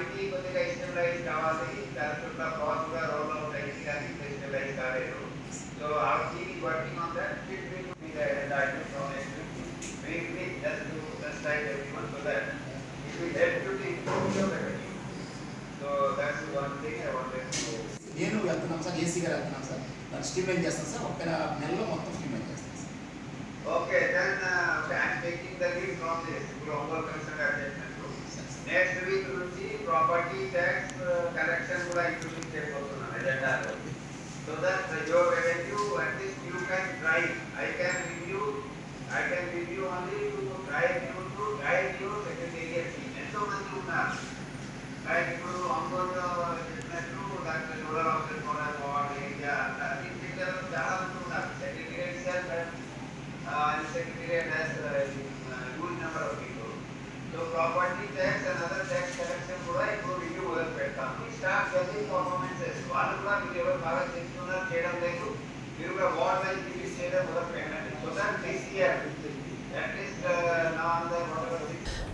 నేను వెళ్తున్నాను సార్ ఏసీ గారు వెళ్తున్నాను సార్ దాన్ని స్ట్రీమ్లైన్ చేస్తాను సార్ ఒక నెలలో మొత్తం స్ట్రీమ్లైన్ చేస్తాను sir Okay, then uh, I'm taking the lead from this global concern attachment to. Next week నుంచి property tax uh, collection కూడా introduce చేయబోతున్నాను agenda లో. So that uh, your revenue at least you can drive. I can review, I can review only to drive you to guide you secretariat team. ఎంతో మంది ఉన్నారు. Like ఇప్పుడు ఒంగోలు చెప్పినట్టు doctor nodal officer కూడా ward area అంతా ఈ figure చాలా మంది ఉన్నారు. సెక్రటరియట్ సెల్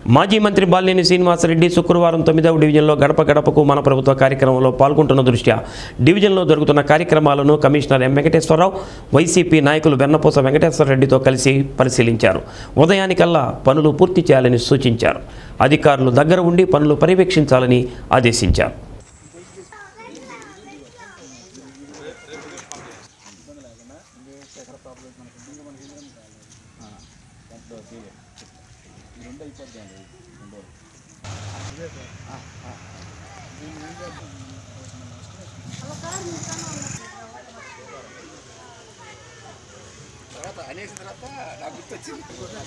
మాజీ మంత్రి బాలినేని శ్రీనివాసరెడ్డి శుక్రవారం తొమ్మిదవ డివిజన్లో గడప గడపకు మన ప్రభుత్వ కార్యక్రమంలో పాల్గొంటున్న దృష్ట్యా డివిజన్లో జరుగుతున్న కార్యక్రమాలను కమిషనర్ ఎం వెంకటేశ్వరరావు వైసీపీ నాయకులు వెన్నపూస వెంకటేశ్వరరెడ్డితో కలిసి పరిశీలించారు ఉదయానికల్లా పనులు పూర్తి చేయాలని సూచించారు అధికారులు దగ్గర ఉండి పనులు పర్యవేక్షించాలని ఆదేశించారు అనేసిన తర్వాత నాకు గుర్తొచ్చింది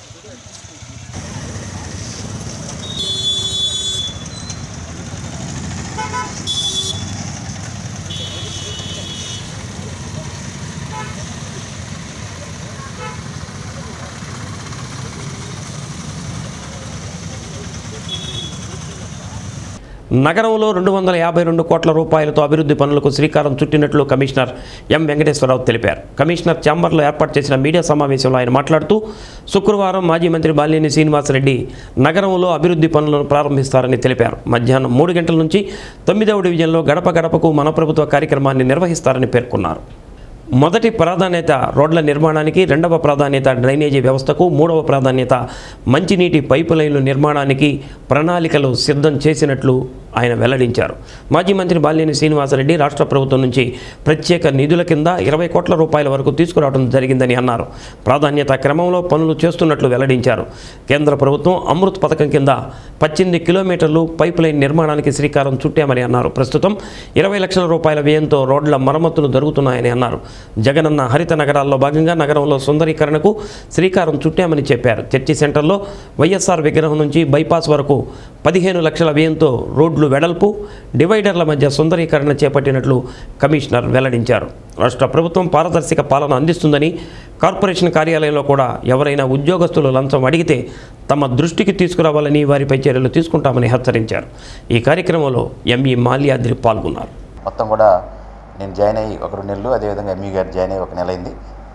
నగరంలో రెండు వందల యాభై రెండు కోట్ల రూపాయలతో అభివృద్ధి పనులకు శ్రీకారం చుట్టినట్లు కమిషనర్ ఎం వెంకటేశ్వరరావు తెలిపారు కమిషనర్ ఛాంబర్లో ఏర్పాటు చేసిన మీడియా సమావేశంలో ఆయన మాట్లాడుతూ శుక్రవారం మాజీ మంత్రి బాలినేని శ్రీనివాసరెడ్డి నగరంలో అభివృద్ధి పనులను ప్రారంభిస్తారని తెలిపారు మధ్యాహ్నం మూడు గంటల నుంచి తొమ్మిదవ డివిజన్లో గడప గడపకు మన ప్రభుత్వ కార్యక్రమాన్ని నిర్వహిస్తారని పేర్కొన్నారు మొదటి ప్రాధాన్యత రోడ్ల నిర్మాణానికి రెండవ ప్రాధాన్యత డ్రైనేజీ వ్యవస్థకు మూడవ ప్రాధాన్యత మంచినీటి పైపు లైన్ల నిర్మాణానికి ప్రణాళికలు సిద్ధం చేసినట్లు ఆయన వెల్లడించారు మాజీ మంత్రి బాలినేని శ్రీనివాసరెడ్డి రాష్ట్ర ప్రభుత్వం నుంచి ప్రత్యేక నిధుల కింద ఇరవై కోట్ల రూపాయల వరకు తీసుకురావడం జరిగిందని అన్నారు ప్రాధాన్యత క్రమంలో పనులు చేస్తున్నట్లు వెల్లడించారు కేంద్ర ప్రభుత్వం అమృత్ పథకం కింద పద్దెనిమిది కిలోమీటర్లు పైప్ లైన్ నిర్మాణానికి శ్రీకారం చుట్టామని అన్నారు ప్రస్తుతం ఇరవై లక్షల రూపాయల వ్యయంతో రోడ్ల మరమ్మతులు జరుగుతున్నాయని అన్నారు జగనన్న హరిత నగరాల్లో భాగంగా నగరంలో సుందరీకరణకు శ్రీకారం చుట్టామని చెప్పారు చర్చి సెంటర్లో వైఎస్ఆర్ విగ్రహం నుంచి బైపాస్ వరకు పదిహేను లక్షల వ్యయంతో రోడ్లు వెడల్పు డివైడర్ల మధ్య సుందరీకరణ చేపట్టినట్లు కమిషనర్ వెల్లడించారు రాష్ట్ర ప్రభుత్వం పారదర్శక పాలన అందిస్తుందని కార్పొరేషన్ కార్యాలయంలో కూడా ఎవరైనా ఉద్యోగస్తులు లంచం అడిగితే తమ దృష్టికి తీసుకురావాలని వారిపై చర్యలు తీసుకుంటామని హెచ్చరించారు ఈ కార్యక్రమంలో ఎంఈ మాల్యాద్రి పాల్గొన్నారు మొత్తం కూడా నేను జాయిన్ అయ్యి ఒక రెండు నెలలు అదేవిధంగా ఎంఈ గారు జాయిన్ అయ్యి ఒక నెల అయింది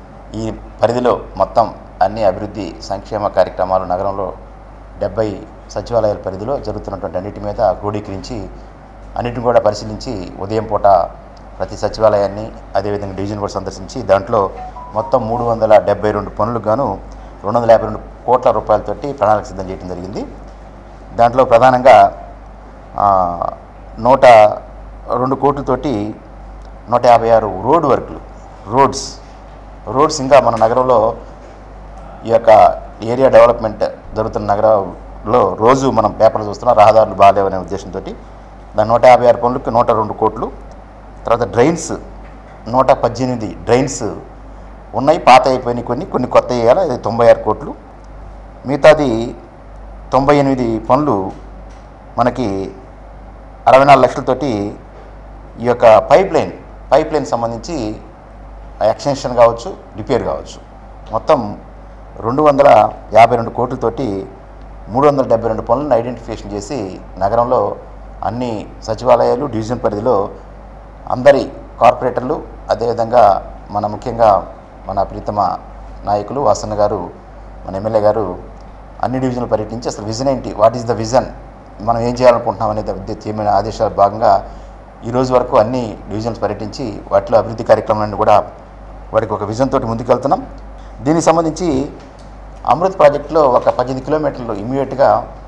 ఈ పరిధిలో మొత్తం అన్ని అభివృద్ధి సంక్షేమ కార్యక్రమాలు నగరంలో డెబ్బై సచివాలయాల పరిధిలో జరుగుతున్నటువంటి అన్నిటి మీద క్రోడీకరించి అన్నిటిని కూడా పరిశీలించి ఉదయం పూట ప్రతి సచివాలయాన్ని అదేవిధంగా డివిజన్ కూడా సందర్శించి దాంట్లో మొత్తం మూడు వందల డెబ్బై రెండు పనులకు గాను రెండు వందల యాభై రెండు కోట్ల రూపాయలతోటి ప్రణాళిక సిద్ధం చేయడం జరిగింది దాంట్లో ప్రధానంగా ఆ, నూట రెండు కోట్లతోటి నూట యాభై ఆరు రోడ్ వర్క్లు రోడ్స్ రోడ్స్ ఇంకా మన నగరంలో ఈ యొక్క ఏరియా డెవలప్మెంట్ జరుగుతున్న నగరంలో రోజు మనం పేపర్లు చూస్తున్నాం రహదారులు బాగాలేవనే ఉద్దేశంతో దాని నూట యాభై ఆరు పనులకు నూట రెండు కోట్లు తర్వాత డ్రైన్స్ నూట పద్దెనిమిది డ్రైన్స్ ఉన్నాయి పాత అయిపోయినాయి కొన్ని కొన్ని కొత్త వేయాలి అది తొంభై ఆరు కోట్లు మిగతాది తొంభై ఎనిమిది పనులు మనకి అరవై నాలుగు లక్షలతోటి ఈ యొక్క పైప్ లైన్ పైప్ లైన్ సంబంధించి ఎక్స్టెన్షన్ కావచ్చు రిపేర్ కావచ్చు మొత్తం రెండు వందల యాభై రెండు కోట్లతోటి మూడు వందల డెబ్బై రెండు పనులను ఐడెంటిఫికేషన్ చేసి నగరంలో అన్ని సచివాలయాలు డివిజన్ పరిధిలో అందరి కార్పొరేటర్లు అదేవిధంగా మన ముఖ్యంగా మన ప్రీతమ నాయకులు వాసన్న గారు మన ఎమ్మెల్యే గారు అన్ని డివిజన్లు పర్యటించి అసలు విజన్ ఏంటి వాట్ ఈస్ ద విజన్ మనం ఏం చేయాలనుకుంటున్నాం అనేది ఉద్దే- తీయమైన ఆదేశాల భాగంగా ఈ రోజు వరకు అన్ని డివిజన్స్ పర్యటించి వాటిలో అభివృద్ధి కార్యక్రమాలను కూడా వాటికి ఒక విజన్ తోటి ముందుకెళ్తున్నాం దీనికి సంబంధించి అమృత్ ప్రాజెక్టులో ఒక పద్దెనిమిది కిలోమీటర్లు ఇమీడియట్గా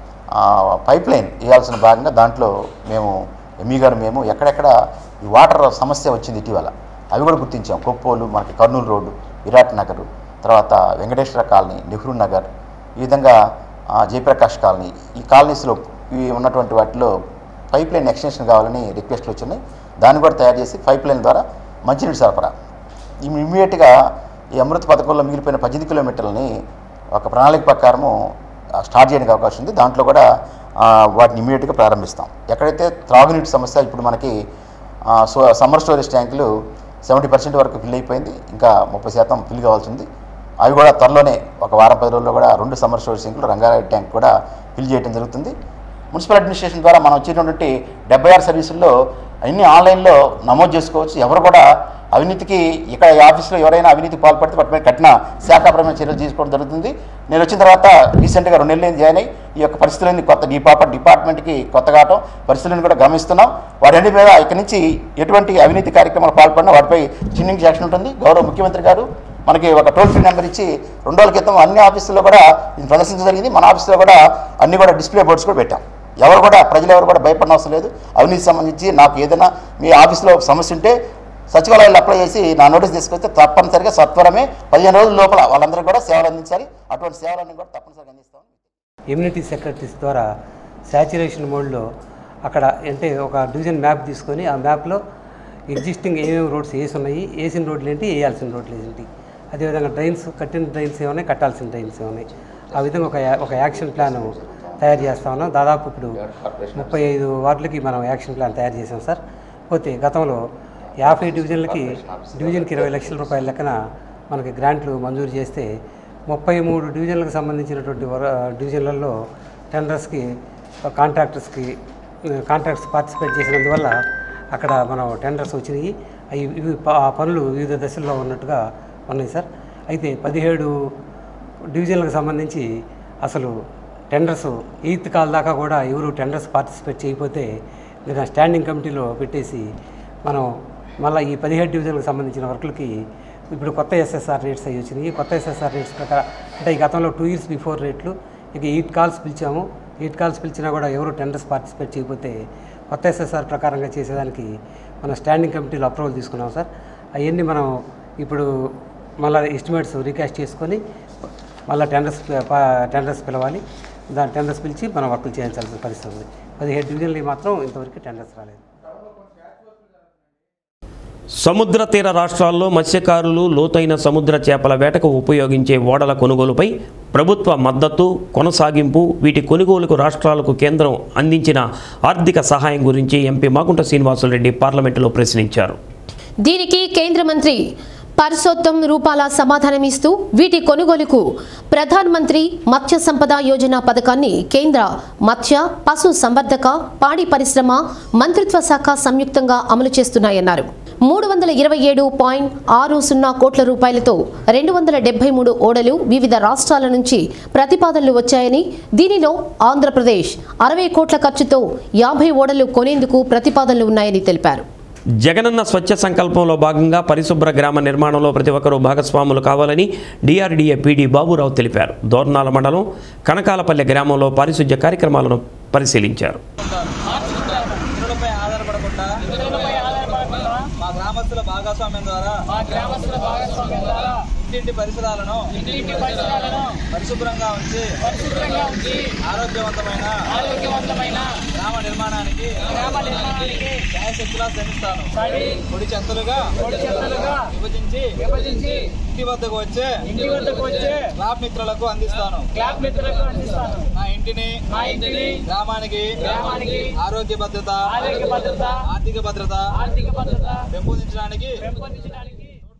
పైప్ లైన్ వేయాల్సిన భాగంగా దాంట్లో మేము ఎంఈ గారు మేము ఎక్కడెక్కడ ఈ వాటర్ సమస్య వచ్చింది ఇటీవల అవి కూడా గుర్తించాం కొప్పోలు మనకి కర్నూలు రోడ్డు విరాట్ నగర్ తర్వాత వెంకటేశ్వర కాలనీ నెహ్రూ నగర్ ఈ విధంగా ఆ, జయప్రకాష్ కాలనీ ఈ కాలనీస్లో ఈ ఉన్నటువంటి వాటిలో పైప్ లైన్ ఎక్స్టెన్షన్ కావాలని రిక్వెస్ట్లు వచ్చినాయి దాన్ని కూడా తయారు చేసి పైప్ లైన్ ద్వారా మంచినీటి సరఫరా ఇమ్మీడియట్గా ఈ అమృత పథకంలో మిగిలిపోయిన పద్దెనిమిది కిలోమీటర్లని ఒక ప్రణాళిక ప్రకారము ఆ, స్టార్ట్ చేయడానికి అవకాశం ఉంది దాంట్లో కూడా ఆ, వాటిని ఇమీడియట్గా ప్రారంభిస్తాం ఎక్కడైతే త్రాగునీటి సమస్య ఇప్పుడు మనకి ఆ, సో సమ్మర్ స్టోరేజ్ ట్యాంకులు సెవెంటీ పర్సెంట్ వరకు ఫిల్ అయిపోయింది ఇంకా ముప్పై శాతం ఫిల్ కావాల్సి ఉంది అవి కూడా త్వరలోనే ఒక వారం పది రోజుల్లో కూడా రెండు సమ్మర్ స్టోరేజ్ ట్యాంకులు రంగారెడ్డి ట్యాంక్ కూడా ఫిల్ చేయడం జరుగుతుంది మున్సిపల్ అడ్మినిస్ట్రేషన్ ద్వారా మనం వచ్చేటటువంటి డెబ్బై ఆరు సర్వీసుల్లో అన్నీ ఆన్లైన్లో నమోదు చేసుకోవచ్చు ఎవరు కూడా అవినీతికి ఇక్కడ ఈ ఆఫీస్లో ఎవరైనా అవినీతి పాల్పడితే వాటి మీద కఠిన శాఖాపరమైన చర్యలు తీసుకోవడం జరుగుతుంది నేను వచ్చిన తర్వాత రీసెంట్గా రెండు నెలలు జాయిన్ అయ్యి ఈ యొక్క పరిస్థితులని కొత్త డిపార్ట్ డిపార్ట్మెంట్కి కొత్తగా అవటం పరిస్థితులను కూడా గమనిస్తున్నాం వాటి మీద ఇక్కడి నుంచి ఎటువంటి అవినీతి కార్యక్రమాలు పాల్పడినా వాటిపై చిన్నింగ్ యాక్షన్ ఉంటుంది గౌరవ ముఖ్యమంత్రి గారు మనకి ఒక టోల్ ఫ్రీ నెంబర్ ఇచ్చి రెండు రోజుల క్రితం అన్ని ఆఫీసుల్లో కూడా ఇది ప్రదర్శించడం జరిగింది మన ఆఫీసులో కూడా అన్ని కూడా డిస్ప్లే బోర్డ్స్ కూడా పెట్టాం ఎవరు కూడా ప్రజలు ఎవరు కూడా భయపడిన అవసరం లేదు అవినీతి సంబంధించి నాకు ఏదైనా మీ ఆఫీస్లో సమస్య ఉంటే సచివాలయాలు అప్లై చేసి నా నోటీస్ తీసుకొస్తే తప్పనిసరిగా సత్వరమే పదిహేను రోజుల లోపల వాళ్ళందరికీ కూడా సేవలు అందించాలి అటువంటి సేవలన్నీ కూడా తప్పనిసరిగా అందిస్తాం ఇమ్యూనిటీ సెక్రటరీస్ ద్వారా శాచురేషన్ మోడ్లో అక్కడ అంటే ఒక డివిజన్ మ్యాప్ తీసుకొని ఆ మ్యాప్లో ఎగ్జిస్టింగ్ ఏమేమి రోడ్స్ వేసి ఉన్నాయి వేసిన రోడ్లు ఏంటి వేయాల్సిన రోడ్లు ఏంటి అదేవిధంగా డ్రైన్స్ కట్టిన డ్రైన్స్ ఏమున్నాయి కట్టాల్సిన డ్రైన్స్ ఏమున్నాయి ఆ విధంగా ఒక యా- ఒక యాక్షన్ ప్లాన్ తయారు చేస్తా ఉన్నాం దాదాపు ఇప్పుడు ముప్పై ఐదు వార్డులకి మనం యాక్షన్ ప్లాన్ తయారు చేసాం సార్ పోతే గతంలో యాభై డివిజన్లకి డివిజన్కి ఇరవై లక్షల రూపాయల లెక్కన మనకి గ్రాంట్లు మంజూరు చేస్తే ముప్పై మూడు డివిజన్లకు సంబంధించినటువంటి వర- డివిజన్లలో టెండర్స్కి కాంట్రాక్టర్స్కి కాంట్రాక్ట్స్ పార్టిసిపేట్ చేసినందువల్ల అక్కడ మనం టెండర్స్ వచ్చినాయి అవి ఇవి ప- ఆ పనులు వివిధ దశల్లో ఉన్నట్టుగా ఉన్నాయి సార్ అయితే పదిహేడు డివిజన్లకు సంబంధించి అసలు టెండర్స్ ఎయిత్ కాల్ దాకా కూడా ఎవరు టెండర్స్ పార్టిసిపేట్ చేయకపోతే లేదా స్టాండింగ్ కమిటీలో పెట్టేసి మనం మళ్ళీ ఈ పదిహేడు డివిజన్లకు సంబంధించిన వర్కులకి ఇప్పుడు కొత్త ఎస్ఎస్ఆర్ రేట్స్ అవి వచ్చినాయి కొత్త ఎస్ఎస్ఆర్ రేట్స్ ప్రకారం అంటే ఈ గతంలో టూ ఇయర్స్ బిఫోర్ రేట్లు ఇక ఎయిట్ కాల్స్ పిలిచాము ఎయిట్ కాల్స్ పిలిచినా కూడా ఎవరు టెండర్స్ పార్టిసిపేట్ చేయకపోతే కొత్త ఎస్ఎస్ఆర్ ప్రకారంగా చేసేదానికి మన స్టాండింగ్ కమిటీలో అప్రూవల్ తీసుకున్నాం సార్ అవన్నీ మనం ఇప్పుడు మళ్ళీ ఎస్టిమేట్స్ రీకాస్ట్ చేసుకొని మళ్ళీ టెండర్స్ టెండర్స్ పిలవాలి దాని టెండర్స్ పిలిచి మనం వర్కులు చేయించాల్సిన పరిస్థితి ఉంది పదిహేడు డివిజన్లు మాత్రం ఇంతవరకు టెండర్స్ రాలేదు సముద్ర తీర రాష్ట్రాల్లో మత్స్యకారులు లోతైన సముద్ర చేపల వేటకు ఉపయోగించే ఓడల కొనుగోలుపై ప్రభుత్వ మద్దతు కొనసాగింపు వీటి కొనుగోలుకు రాష్ట్రాలకు కేంద్రం అందించిన ఆర్థిక సహాయం గురించి ఎంపీ మాగుంట శ్రీనివాసులరెడ్డి పార్లమెంటులో ప్రశ్నించారు దీనికి కేంద్ర మంత్రి పరసోత్తం రూపాల సమాధానమిస్తూ వీటి కొనుగోలుకు ప్రధాన్ మంత్రి మత్స్య సంపద యోజన పథకాన్ని కేంద్ర మత్స్య పశు సంవర్ధక పాడి పరిశ్రమ మంత్రిత్వ శాఖ సంయుక్తంగా అమలు చేస్తున్నాయన్నారు మూడు వందల ఇరవై ఏడు పాయింట్ ఆరు సున్నా కోట్ల రూపాయలతో రెండు వందల డెబ్బై మూడు ఓడలు వివిధ రాష్ట్రాల నుంచి ప్రతిపాదనలు వచ్చాయని దీనిలో ఆంధ్రప్రదేశ్ అరవై కోట్ల ఖర్చుతో యాభై ఓడలు కొనేందుకు ప్రతిపాదనలు ఉన్నాయని తెలిపారు జగనన్న స్వచ్ఛ సంకల్పంలో భాగంగా పరిశుభ్ర గ్రామ నిర్మాణంలో ప్రతి ఒక్కరూ భాగస్వాములు కావాలని డిఆర్డీఏ పీడీ బాబురావు తెలిపారు దోర్నాల మండలం కనకాలపల్లె గ్రామంలో పారిశుధ్య కార్యక్రమాలను పరిశీలించారు ఇతరులపై ఆధారపడకుండా మా గ్రామస్తుల భాగస్వామ్యం ద్వారా మా గ్రామస్తుల భాగస్వామ్యం ద్వారా ఇంటింటి పరిసరాలను ఇంటింటి పరిసరాలను పరిశుభ్రంగా ఉంచి పరిశుభ్రంగా ఉంచి ఆరోగ్యవంతమైన ఆరోగ్యవంతమైన గ్రామ నిర్మాణానికి గ్రామ నిర్మాణానికి శాయశక్తులా శ్రమిస్తాను పొడి చెత్తలుగా పొడి చెత్తలుగా విభజించి విభజించి ఇంటి వద్దకు వచ్చే ఇంటి వద్దకు వచ్చే క్లాబ్ మిత్రులకు అందిస్తాను క్లాబ్ మిత్రులకు అందిస్తాను నా ఇంటిని నా ఇంటిని గ్రామానికి గ్రామానికి ఆరోగ్య భద్రత ఆరోగ్య భద్రత ఆర్థిక భద్రత ఆర్థిక భద్రత పెంపొందించడానికి పెంపొందించడానికి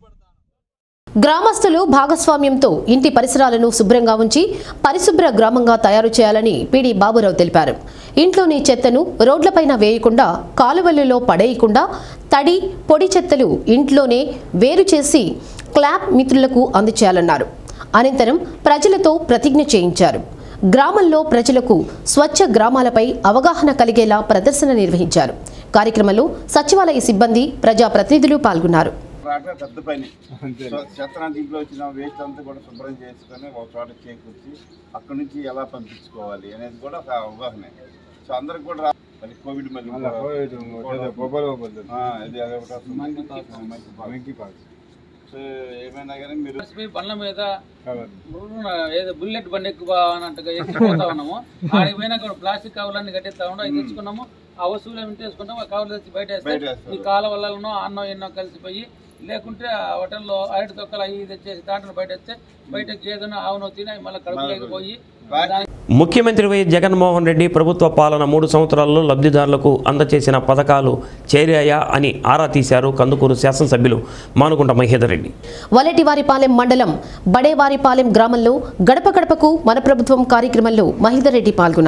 గ్రామస్తులు భాగస్వామ్యంతో ఇంటి పరిసరాలను శుభ్రంగా ఉంచి పరిశుభ్ర గ్రామంగా తయారు చేయాలని పీడీ బాబురావు తెలిపారు ఇంట్లోని చెత్తను రోడ్లపైన వేయకుండా కాలువలలో పడేయకుండా తడి పొడి చెత్తలు ఇంట్లోనే వేరు చేసి క్లాబ్ మిత్రులకు అందచేయాలన్నారు అనంతరం ప్రజలతో ప్రతిజ్ఞ చేయించారు గ్రామంలో ప్రజలకు స్వచ్ఛ గ్రామాలపై అవగాహన కలిగేలా ప్రదర్శన నిర్వహించారు కార్యక్రమంలో సచివాలయ సిబ్బంది ప్రజాప్రతినిధులు పాల్గొన్నారు రాక పెద్ద పని సో చెత్త దీంట్లో వచ్చిన వేస్ట్ అంతా కూడా శుభ్రం చేసుకొని ఒక చోట చేకూర్చి అక్కడి నుంచి ఎలా పంపించుకోవాలి అనేది కూడా ఒక అవగాహన సో అందరికి కూడా రా- మళ్ళీ కోవిడ్ మళ్ళీ మళ్ళా కోవిడ్ ఏదో బొబ్బలు బొబ్బలు. ఆ, ఇది అదొకటి వస్తుంది. Monkey pox. సో ఏమైనా కానీ మీరు మీ బండ్ల మీద బుర్రున ఏదో బుల్లెట్ బండి ఎక్కువ అన్నట్టుగా ఎక్కిపోతా ఉన్నాము ఆడికి పోయినా కూడా ప్లాస్టిక్ కవర్లన్నీ కట్టేస్తా ఉన్నాం అవి తెచ్చుకున్నాము ఆ వస్తువులు ఏమి తీసుకుంటాం ఆ కవర్లు తెచ్చి బయట బయట వేస్తే వేస్తారు. ఈ కాల వల్లనో అన్నం ఎన్నో కలిసిపోయి లేకుంటే ఆ హోటల్లో అరటి తొక్కలు అవి ఇవి తెచ్చేసి దాంట్లో బయట వస్తే బయట గేదెను ఆవును తిని అవి మళ్ళీ కడుపులోకి పోయి దాని ముఖ్యమంత్రి వైఎస్ జగన్మోహన్ రెడ్డి ప్రభుత్వ పాలన మూడు సంవత్సరాల్లో లబ్ధిదారులకు అందచేసిన పథకాలు చేరాయా అని ఆరా తీశారు కందుకూరు శాసనసభ్యులు మానుకుంట మహేదర్ రెడ్డి వలటివారిపాలెం మండలం బడేవారిపాలెం గ్రామంలో గడప గడపకు మన ప్రభుత్వం కార్యక్రమంలో మహిదర్ రెడ్డి పాల్గొన్నారు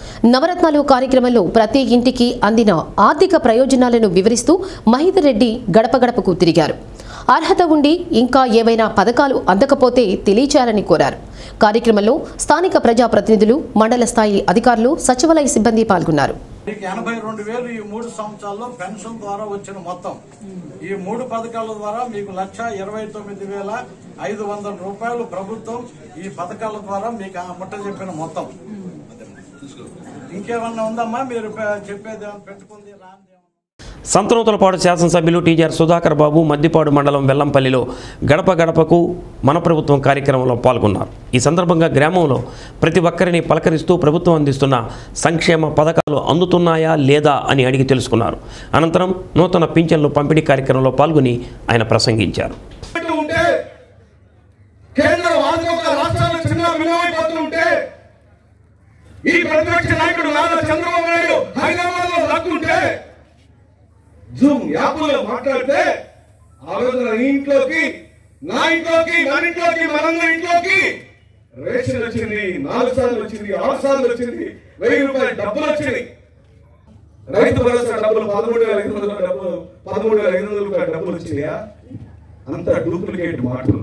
నవరత్నాలు కార్యక్రమంలో ప్రతి ఇంటికి అందిన ఆర్థిక ప్రయోజనాలను వివరిస్తూ మహేందర్ రెడ్డి గడప గడపకు తిరిగారు అర్హత ఉండి ఇంకా ఏవైనా పథకాలు అందకపోతే తెలియచేయాలని కోరారు కార్యక్రమంలో స్థానిక ప్రజాప్రతినిధులు మండల స్థాయి అధికారులు సచివాలయ సిబ్బంది పాల్గొన్నారు మీకు ఎనభై రెండు వేలు ఈ మూడు సంవత్సరాల్లో పెన్షన్ ద్వారా వచ్చిన మొత్తం ఈ మూడు పథకాల ద్వారా మీకు లక్ష ఇరవై తొమ్మిది వేల ఐదు వందల రూపాయలు ప్రభుత్వం ఈ పథకాల ద్వారా మీకు ఆ ముట్ట చెప్పిన మొత్తం ఇంకేమన్నా ఉందమ్మా మీరు పె- చెప్పేది ఏమన్నా పెట్టుకుంది రా సంతనూతలపాడు శాసనసభ్యులు టీజీఆర్ సుధాకర్ బాబు మద్దిపాడు మండలం వెల్లంపల్లిలో గడప గడపకు మన ప్రభుత్వం కార్యక్రమంలో పాల్గొన్నారు ఈ సందర్భంగా గ్రామంలో ప్రతి ఒక్కరిని పలకరిస్తూ ప్రభుత్వం అందిస్తున్న సంక్షేమ పథకాలు అందుతున్నాయా లేదా అని అడిగి తెలుసుకున్నారు అనంతరం నూతన పింఛన్లు పంపిణీ కార్యక్రమంలో పాల్గొని ఆయన ప్రసంగించారు ఉంటే కేంద్రం ఆంధ్ర రాష్ట్రాలు చిన్న విలువైపోతుంటే ఈ ప్రతిపక్ష నాయకుడు నారా చంద్రబాబు నాయుడు హైదరాబాద్ లో లాక్కుంటే జూమ్ యాప్లో మాట్లాడితే ఆ రోజు నా ఇంట్లోకి నా ఇంట్లోకి మన ఇంట్లోకి మనందరి ఇంట్లోకి రేషన్ వచ్చింది నాలుగు సార్లు వచ్చింది ఆరు సార్లు వచ్చింది వెయ్యి రూపాయలు డబ్బులు వచ్చింది రైతు భరోసా డబ్బులు పదమూడు వేల ఐదు వందల డబ్బులు పదమూడు వేల ఐదు వందల రూపాయల డబ్బులు వచ్చినాయా అంత డూప్లికేట్ మాటలు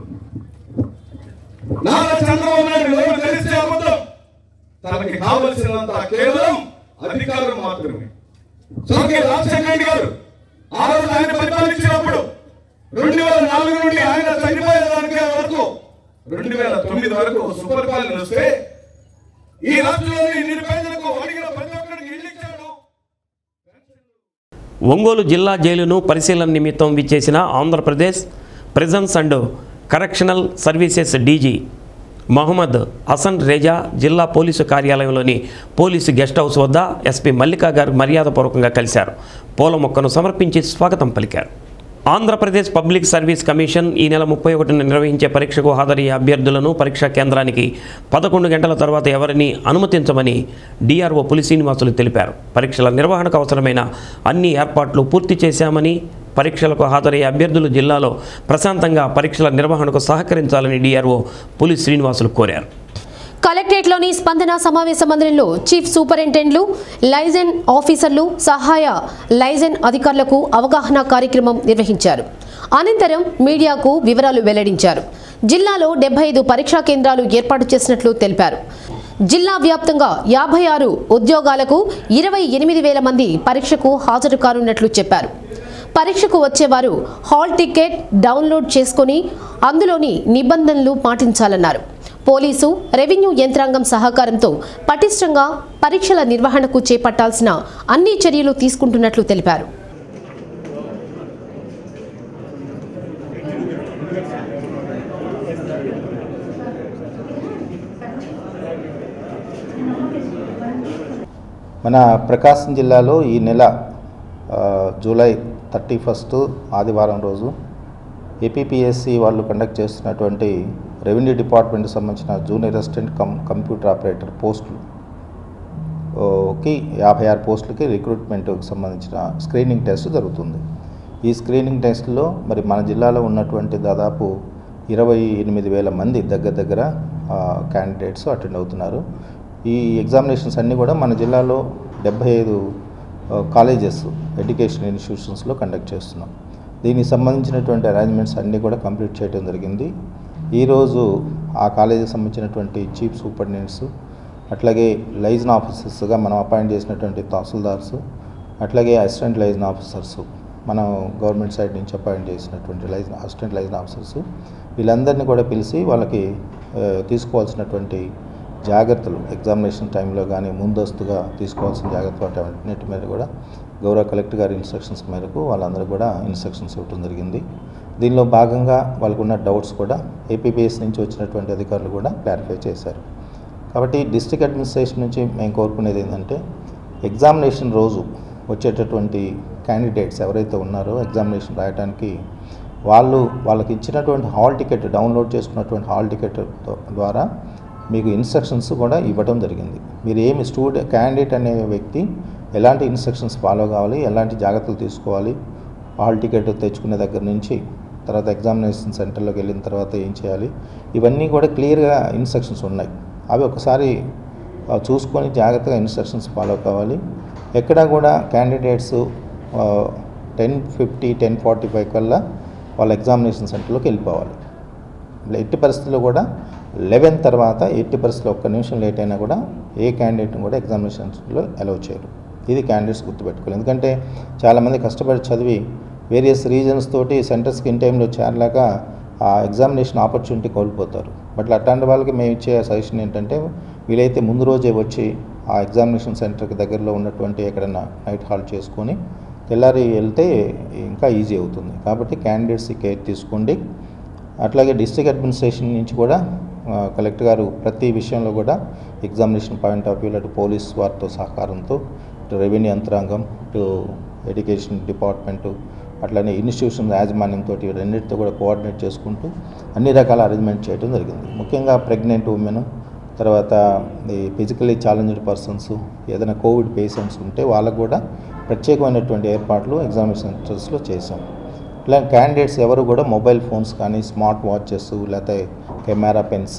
నారా చంద్రబాబు నాయుడు ఎవరు తెలిస్తే అబద్ధం తనకి కావలసినంత కేవలం అధికారం మాత్రమే స్వర్గీయ రాజశేఖర రెడ్డి గారు ఆ రోజు ఆయన పరిపాలించినప్పుడు రెండు వేల నాలుగు నుండి ఆయన చనిపోయేదానికి వరకు రెండు వేల తొమ్మిది వరకు సుపరిపాలన వస్తే ఈ రాష్ట్రంలోని నిరుపేదలకు అడిగిన ప్రతి ఒక్కరికి ఇల్లు ఇచ్చాడు ఒంగోలు జిల్లా జైలును పరిశీలన నిమిత్తం విచ్చేసిన Andhra Pradesh prisons and correctional services DG Mohammed Hasan Reza జిల్లా పోలీసు కార్యాలయంలోని పోలీసు గెస్ట్ హౌస్ వద్ద ఎస్పీ మల్లికా గారు మర్యాదపూర్వకంగా కలిశారు పూల మొక్కను సమర్పించి స్వాగతం పలికారు ఆంధ్రప్రదేశ్ పబ్లిక్ సర్వీస్ కమిషన్ ఈ నెల ముప్పై ఒకటిన నిర్వహించే పరీక్షకు హాజరయ్యే అభ్యర్థులను పరీక్షా కేంద్రానికి పదకొండు గంటల తర్వాత ఎవరిని అనుమతించమని డిఆర్ఓ పులి శ్రీనివాసులు తెలిపారు పరీక్షల నిర్వహణకు అవసరమైన అన్ని ఏర్పాట్లు పూర్తి చేశామని పరీక్షలకు హాజరయ్యే అభ్యర్థులు జిల్లాలో ప్రశాంతంగా పరీక్షల నిర్వహణకు సహకరించాలని డిఆర్ఓ పులి శ్రీనివాసులు కోరారు కలెక్టరేట్లోని స్పందన సమావేశ మందిరంలో చీఫ్ సూపరింటెండెంట్లు లైజెన్ ఆఫీసర్లు సహాయ లైజెన్ అధికారులకు అవగాహన కార్యక్రమం నిర్వహించారు అనంతరం మీడియాకు వివరాలు వెల్లడించారు జిల్లాలో డెబ్బై ఐదు పరీక్షా కేంద్రాలు ఏర్పాటు చేసినట్లు తెలిపారు జిల్లా వ్యాప్తంగా యాభై ఆరు ఉద్యోగాలకు ఇరవై ఎనిమిది వేల మంది పరీక్షకు హాజరు కానున్నట్లు చెప్పారు పరీక్షకు వచ్చేవారు హాల్ టికెట్ డౌన్లోడ్ చేసుకుని అందులోని నిబంధనలు పాటించాలన్నారు పోలీసు రెవెన్యూ యంత్రాంగం సహకారంతో పటిష్టంగా పరీక్షల నిర్వహణకు చేపట్టాల్సిన అన్ని చర్యలు తీసుకుంటున్నట్లు తెలిపారు మన ప్రకాశం జిల్లాలో ఈ నెల ఆ, జూలై థర్టీ ఫస్ట్ ఆదివారం రోజు ఏపీపీఎస్సి వాళ్ళు కండక్ట్ చేస్తున్నటువంటి రెవెన్యూ డిపార్ట్మెంట్కి సంబంధించిన junior assistant cum computer operator posts ఓ, కి యాభై ఆరు పోస్టులకి రిక్రూట్మెంట్కి సంబంధించిన స్క్రీనింగ్ టెస్ట్ జరుగుతుంది ఈ స్క్రీనింగ్ టెస్ట్లో మరి మన జిల్లాలో ఉన్నటువంటి దాదాపు ఇరవై ఎనిమిది వేల మంది దగ్గర దగ్గర క్యాండిడేట్స్ అటెండ్ అవుతున్నారు ఈ ఎగ్జామినేషన్స్ అన్నీ కూడా మన జిల్లాలో డెబ్బై ఐదు కాలేజెస్ ఎడ్యుకేషన్ ఇన్స్టిట్యూషన్స్లో కండక్ట్ చేస్తున్నాం దీనికి సంబంధించినటువంటి అరేంజ్మెంట్స్ అన్నీ కూడా కంప్లీట్ చేయడం జరిగింది ఈరోజు ఆ కాలేజీకి సంబంధించినటువంటి చీఫ్ సూపరింటెండెంట్స్ అట్లాగే లైజన్ ఆఫీసర్స్గా మనం అపాయింట్ చేసినటువంటి తహసీల్దార్స్ అట్లాగే అసిస్టెంట్ లైజన్ ఆఫీసర్స్ మనం గవర్నమెంట్ సైడ్ నుంచి అపాయింట్ చేసినటువంటి లైజన్ అసిస్టెంట్ లైజన్ ఆఫీసర్స్ వీళ్ళందరినీ కూడా పిలిచి వాళ్ళకి ఆ, తీసుకోవాల్సినటువంటి జాగ్రత్తలు ఎగ్జామినేషన్ టైంలో కానీ ముందస్తుగా తీసుకోవాల్సిన జాగ్రత్తలు అన్నిటి మీద కూడా గౌరవ కలెక్టర్ గారి ఇన్స్ట్రక్షన్స్ మేరకు వాళ్ళందరూ కూడా ఇన్స్ట్రక్షన్స్ ఇవ్వడం జరిగింది దీనిలో భాగంగా వాళ్ళకున్న డౌట్స్ కూడా ఏపీపీఎస్ నుంచి వచ్చినటువంటి అధికారులు కూడా క్లారిఫై చేశారు కాబట్టి డిస్ట్రిక్ట్ అడ్మినిస్ట్రేషన్ నుంచి మేము కోరుకునేది ఏంటంటే ఎగ్జామినేషన్ రోజు వచ్చేటటువంటి క్యాండిడేట్స్ ఎవరైతే ఉన్నారో ఎగ్జామినేషన్ రాయడానికి వాళ్ళు వాళ్ళకి ఇచ్చినటువంటి హాల్ టికెట్ డౌన్లోడ్ చేసుకున్నటువంటి హాల్ టికెట్ ద్వారా మీకు ఇన్స్ట్రక్షన్స్ కూడా ఇవ్వడం జరిగింది మీరు ఏమి స్టూడెంట్ క్యాండిడేట్ అనే వ్యక్తి ఎలాంటి ఇన్స్ట్రక్షన్స్ ఫాలో కావాలి ఎలాంటి జాగ్రత్తలు తీసుకోవాలి హాల్ టికెట్ తెచ్చుకునే దగ్గర నుంచి తర్వాత ఎగ్జామినేషన్ సెంటర్లోకి వెళ్ళిన తర్వాత ఏం చేయాలి ఇవన్నీ కూడా క్లియర్గా ఇన్స్ట్రక్షన్స్ ఉన్నాయి అవి ఒకసారి ఆ, చూసుకొని జాగ్రత్తగా ఇన్స్ట్రక్షన్స్ ఫాలో కావాలి ఎక్కడ కూడా candidates ten fifty ten forty five కల్లా వాళ్ళ ఎగ్జామినేషన్ సెంటర్లోకి వెళ్ళిపోవాలి ఎట్టి పరిస్థితుల్లో కూడా లెవెన్ తర్వాత ఎట్టి పరిస్థితుల్లో ఒక్క నిమిషం లేట్ అయినా కూడా ఏ క్యాండిడేట్ని కూడా ఎగ్జామినేషన్ సెంటర్లో అలౌ చేయరు ఇది క్యాండిడేట్స్ గుర్తుపెట్టుకోవాలి ఎందుకంటే చాలామంది కష్టపడి చదివి వేరియస్ రీజన్స్ తోటి సెంటర్స్కి ఇన్ టైంలో చేరలేక ఆ ఎగ్జామినేషన్ ఆపర్చునిటీ కోల్పోతారు బట్ అట్లాంటి వాళ్ళకి మేము ఇచ్చే సజెషన్ ఏంటంటే వీలైతే ముందు రోజే వచ్చి ఆ ఎగ్జామినేషన్ సెంటర్కి దగ్గరలో ఉన్నటువంటి ఎక్కడైనా నైట్ హాల్ట్ చేసుకొని తెల్లారి వెళ్తే ఇంకా ఈజీ అవుతుంది కాబట్టి క్యాండిడేట్స్ కేర్ తీసుకోండి అట్లాగే డిస్ట్రిక్ట్ అడ్మినిస్ట్రేషన్ నుంచి కూడా ఆ, కలెక్టర్ గారు ప్రతి విషయంలో కూడా ఎగ్జామినేషన్ పాయింట్ ఆఫ్ వ్యూలో అటు పోలీస్ వారితో సహకారంతో ఇటు రెవెన్యూ యంత్రాంగం ఇటు ఎడ్యుకేషన్ డిపార్ట్మెంటు అట్లనే ఇన్స్టిట్యూషన్ యాజమాన్యంతో రెండింటితో కూడా కోఆర్డినేట్ చేసుకుంటూ అన్ని రకాల అరేంజ్మెంట్ చేయడం జరిగింది ముఖ్యంగా ప్రెగ్నెంట్ ఉమెన్ తర్వాత ఈ ఫిజికలీ ఛాలెంజ్డ్ పర్సన్స్ ఏదైనా కోవిడ్ పేషెంట్స్ ఉంటే వాళ్ళకు కూడా ప్రత్యేకమైనటువంటి ఏర్పాట్లు ఎగ్జామినేషన్ సెంటర్స్లో చేశాం ఇలా క్యాండిడేట్స్ ఎవరు కూడా మొబైల్ ఫోన్స్ కానీ స్మార్ట్ వాచెస్ లేకపోతే కెమెరా పెన్స్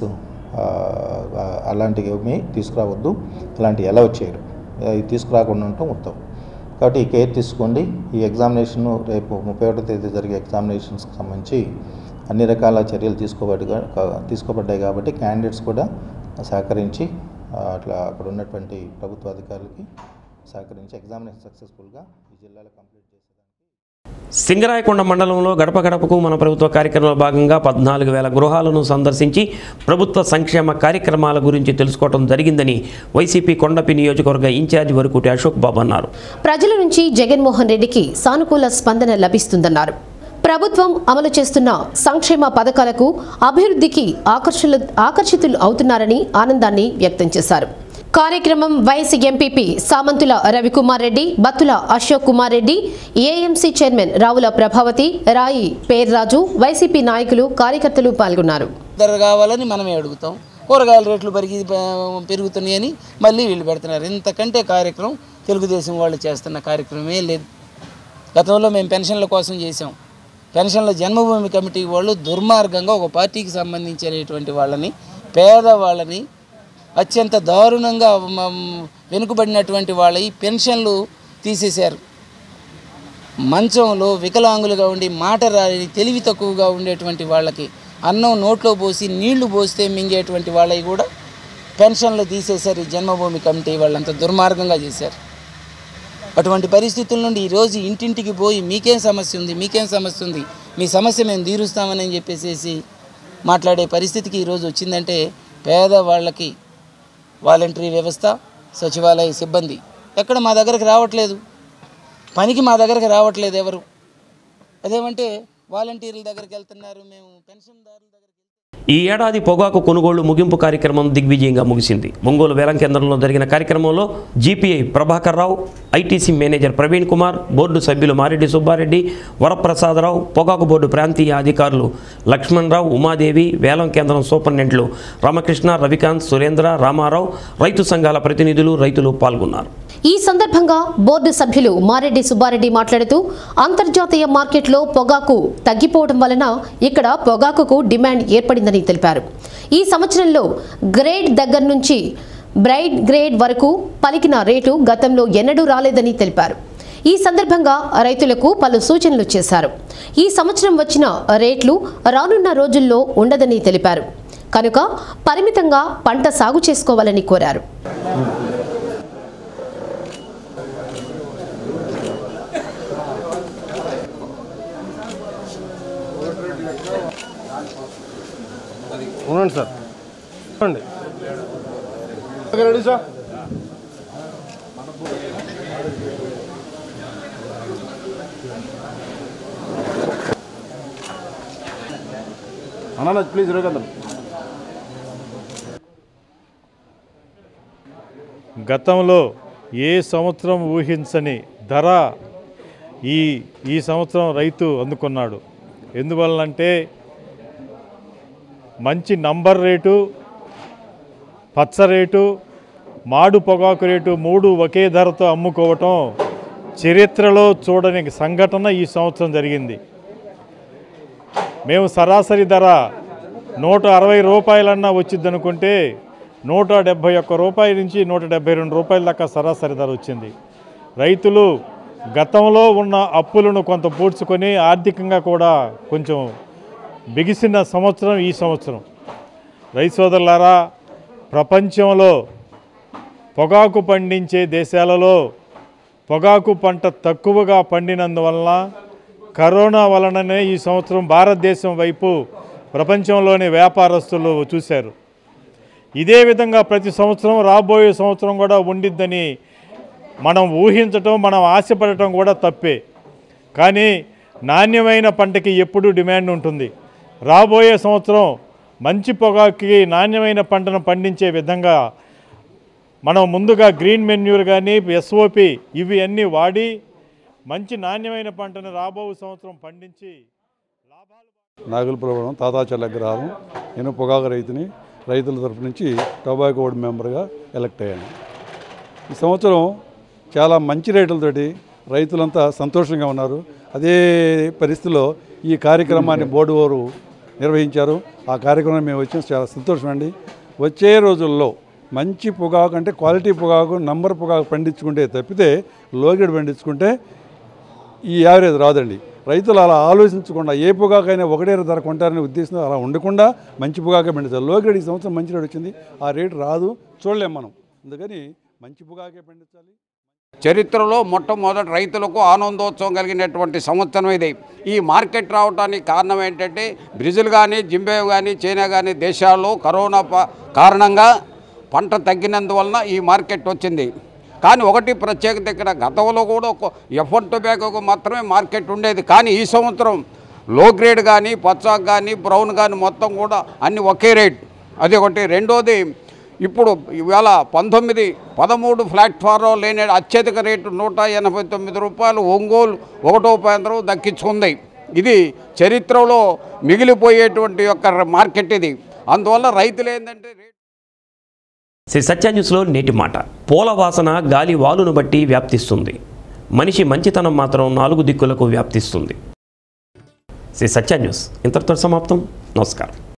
అలాంటివి ఏమీ తీసుకురావద్దు అలాంటివి ఎలా చేయరు ఇది తీసుకురాకుండా ఉండటం ఉత్తమం కాబట్టి ఈ కేర్ తీసుకోండి ఈ ఎగ్జామినేషన్ రేపు ముప్పై ఒకటో తేదీ జరిగే ఎగ్జామినేషన్స్కి సంబంధించి అన్ని రకాల చర్యలు తీసుకోబడి తీసుకోబడ్డాయి కాబట్టి క్యాండిడేట్స్ కూడా సహకరించి ఆ, అట్లా అక్కడ ఉన్నటువంటి ప్రభుత్వ అధికారులకి సహకరించి ఎగ్జామినేషన్ సక్సెస్ఫుల్గా ఈ జిల్లాలో కంప్లీట్ చేసి సింగరాయకొండ మండలంలో గడప గడపకు మన ప్రభుత్వ కార్యక్రమంలో భాగంగా పద్నాలుగు వేల గృహాలను సందర్శించి ప్రభుత్వ సంక్షేమ కార్యక్రమాల గురించి తెలుసుకోవడం జరిగిందని వైసీపీ కొండపి నియోజకవర్గ ఇన్ఛార్జి వరకుటి అశోక్ బాబు అన్నారు ప్రజల నుంచి జగన్మోహన్ రెడ్డికి సానుకూల స్పందన లభిస్తుందన్నారు ప్రభుత్వం అమలు చేస్తున్న సంక్షేమ పథకాలకు అభివృద్ధికి ఆకర్షులు ఆకర్షితులు అవుతున్నారని ఆనందాన్ని వ్యక్తం చేశారు కార్యక్రమం YS MPP Samanthula Ravikumar Reddy Battula Ashok Kumar Reddy AMC chairman Ravula Prabhavathi Rayi Perraju YCP నాయకులు కార్యకర్తలు పాల్గొన్నారు ధర కావాలని మనమే అడుగుతాం కూరగాయల రేట్లు పెరిగి పెరుగుతున్నాయని మళ్ళీ వీళ్ళు పెడుతున్నారు ఇంతకంటే కార్యక్రమం తెలుగుదేశం వాళ్ళు చేస్తున్న కార్యక్రమమే లేదు గతంలో మేము పెన్షన్ల కోసం చేసాం పెన్షన్ల జన్మభూమి కమిటీ వాళ్ళు దుర్మార్గంగా ఒక పార్టీకి సంబంధించినటువంటి వాళ్ళని పేదవాళ్ళని అత్యంత దారుణంగా మ- వెనుకబడినటువంటి వాళ్ళ ఈ పెన్షన్లు తీసేశారు మంచంలో వికలాంగులుగా ఉండి మాట రాని తెలివి తక్కువగా ఉండేటువంటి వాళ్ళకి అన్నం నోట్లో పోసి నీళ్లు పోస్తే మింగేటువంటి వాళ్ళవి కూడా పెన్షన్లు తీసేశారు ఈ జన్మభూమి కమిటీ వాళ్ళంతా దుర్మార్గంగా చేశారు అటువంటి పరిస్థితుల నుండి ఈరోజు ఇంటింటికి పోయి మీకేం సమస్య ఉంది మీకేం సమస్య ఉంది మీ సమస్య మేము తీరుస్తామని చెప్పేసి మాట్లాడే పరిస్థితికి ఈరోజు వచ్చిందంటే పేదవాళ్ళకి వాలంటరీ వ్యవస్థ సచివాలయ సిబ్బంది ఎక్కడ మా దగ్గరకు రావట్లేదు పనికి మా దగ్గరకు రావట్లేదు ఎవరు అదేమంటే వాలంటీర్ల దగ్గరికి వెళ్తున్నారు మేము పెన్షన్దారుల దగ్గర ఈ ఏడాది పొగాకు కొనుగోలు ముగింపు కార్యక్రమం దిగ్విజయంగా ముగిసింది ఒంగోలు వేలం కేంద్రంలో జరిగిన కార్యక్రమంలో GPI Prabhakar Rao ITC manager Praveen Kumar board సభ్యులు మారెడ్డి సుబ్బారెడ్డి వరప్రసాదరావు పొగాకు బోర్డు ప్రాంతీయ అధికారులు లక్ష్మణరావు ఉమాదేవి వేలం కేంద్రం సూపరింటెండెంట్లు రామకృష్ణ రవికాంత్ సురేంద్ర రామారావు రైతు సంఘాల ప్రతినిధులు రైతులు పాల్గొన్నారు ఈ సందర్భంగా బోర్డు సభ్యులు మారెడ్డి సుబ్బారెడ్డి మాట్లాడుతూ అంతర్జాతీయ మార్కెట్లో పొగాకు తగ్గిపోవడం వలన ఇక్కడ పొగాకుకు డిమాండ్ ఏర్పడిందని తెలిపారు ఈ సంవత్సరంలో గ్రేడ్ దగ్గర నుంచి బ్రైడ్ గ్రేడ్ వరకు పలికిన రేటు గతంలో ఎన్నడూ రాలేదని తెలిపారు ఈ సందర్భంగా రైతులకు పలు సూచనలు చేశారు ఈ సంవత్సరం వచ్చిన రేట్లు రానున్న రోజుల్లో ఉండదని తెలిపారు కనుక పరిమితంగా పంట సాగు చేసుకోవాలని కోరారు ఉండండి సార్ ఉండండి రెడీ సార్ అన్న ప్లీజ్ ఇరగండి గతంలో ఏ సంవత్సరం ఊహించని ధర ఈ ఈ సంవత్సరం రైతు అందుకున్నాడు ఎందువల్లంటే మంచి నంబర్ రేటు పచ్చ రేటు మాడు పొగాకు రేటు మూడు ఒకే ధరతో అమ్ముకోవటం చరిత్రలో చూడని సంఘటన ఈ సంవత్సరం జరిగింది మేము సరాసరి ధర నూట అరవై రూపాయలన్నా వచ్చింది అనుకుంటే నూట డెబ్భై ఒక్క రూపాయల నుంచి నూట డెబ్భై రెండు రూపాయల దాకా సరాసరి ధర వచ్చింది రైతులు గతంలో ఉన్న అప్పులను కొంత పూడ్చుకొని ఆర్థికంగా కూడా కొంచెం బిగిసిన సంవత్సరం ఈ సంవత్సరం రైతు సోదరులారా ప్రపంచంలో పొగాకు పండించే దేశాలలో పొగాకు పంట తక్కువగా పండినందువలన కరోనా వలననే ఈ సంవత్సరం భారతదేశం వైపు ప్రపంచంలోని వ్యాపారస్తులు చూశారు ఇదే విధంగా ప్రతి సంవత్సరం రాబోయే సంవత్సరం కూడా ఉండిద్దని మనం ఊహించటం మనం ఆశపడటం కూడా తప్పే కానీ నాణ్యమైన పంటకి ఎప్పుడూ డిమాండ్ ఉంటుంది రాబోయే సంవత్సరం మంచి పొగాకుకి నాణ్యమైన పంటను పండించే విధంగా మనం ముందుగా గ్రీన్ మెన్యూర్ కానీ ఎస్ఓపి ఇవి అన్నీ వాడి మంచి నాణ్యమైన పంటను రాబో సంవత్సరం పండించి నాగులపురం తాతాచర్ల గ్రామం నేను పొగాకు రైతుని రైతుల తరఫు నుంచి టొబాకో బోర్డు మెంబర్గా ఎలక్ట్ అయ్యాను ఈ సంవత్సరం చాలా మంచి రేట్లతోటి రైతులంతా సంతోషంగా ఉన్నారు అదే పరిస్థితిలో ఈ కార్యక్రమాన్ని బోర్డు వారు నిర్వహించారు ఆ కార్యక్రమం మేము వచ్చిన చాలా సంతోషం అండి వచ్చే రోజుల్లో మంచి పొగాకు అంటే క్వాలిటీ పొగాకు నంబర్ పొగాకు పండించుకుంటే తప్పితే లోగేడు పండించుకుంటే ఈ యావరేజ్ రాదండి రైతులు అలా ఆలోచించకుండా ఏ పొగాకైనా ఒకటే ధర కొంటారనే ఉద్దేశంతో అలా ఉండకుండా మంచి పొగాకే పండించాలి లో గ్రేడ్ ఈ సంవత్సరం మంచి రేట్ వచ్చింది ఆ రేటు రాదు చూడలేం మనం అందుకని మంచి పొగాకే పండించాలి చరిత్రలో మొట్టమొదటి రైతులకు ఆనందోత్సవం కలిగినటువంటి సంవత్సరం ఇది ఈ మార్కెట్ రావడానికి కారణం ఏంటంటే బ్రెజిల్ కానీ జింబే కానీ చైనా కానీ దేశాల్లో కరోనా ప- కారణంగా పంట తగ్గినందువలన ఈ మార్కెట్ వచ్చింది కానీ ఒకటి ప్రత్యేకత ఇక్కడ గతంలో కూడా ఒక ఎఫర్ట్ టొబాకోకు మాత్రమే మార్కెట్ ఉండేది కానీ ఈ సంవత్సరం లో గ్రేడ్ కానీ పచ్చాక్ కానీ బ్రౌన్ కానీ మొత్తం కూడా అన్ని ఒకే రేట్ అది ఒకటి రెండోది ఇప్పుడు ఇవాళ పంతొమ్మిది పదమూడు ప్లాట్ఫారం లేని అత్యధిక రేటు నూట ఎనభై తొమ్మిది రూపాయలు ఒంగోలు ఒకటో పేదరు దక్కించుకుంది ఇది చరిత్రలో మిగిలిపోయేటువంటి యొక్క మార్కెట్ ఇది అందువల్ల రైతులు ఏంటంటే శ్రీ సత్య న్యూస్లో నేటి మాట పూల వాసన గాలి వాలును బట్టి వ్యాప్తిస్తుంది మనిషి మంచితనం మాత్రం నాలుగు దిక్కులకు వ్యాప్తిస్తుంది శ్రీ సత్య న్యూస్ ఇంతటితో సమాప్తం నమస్కారం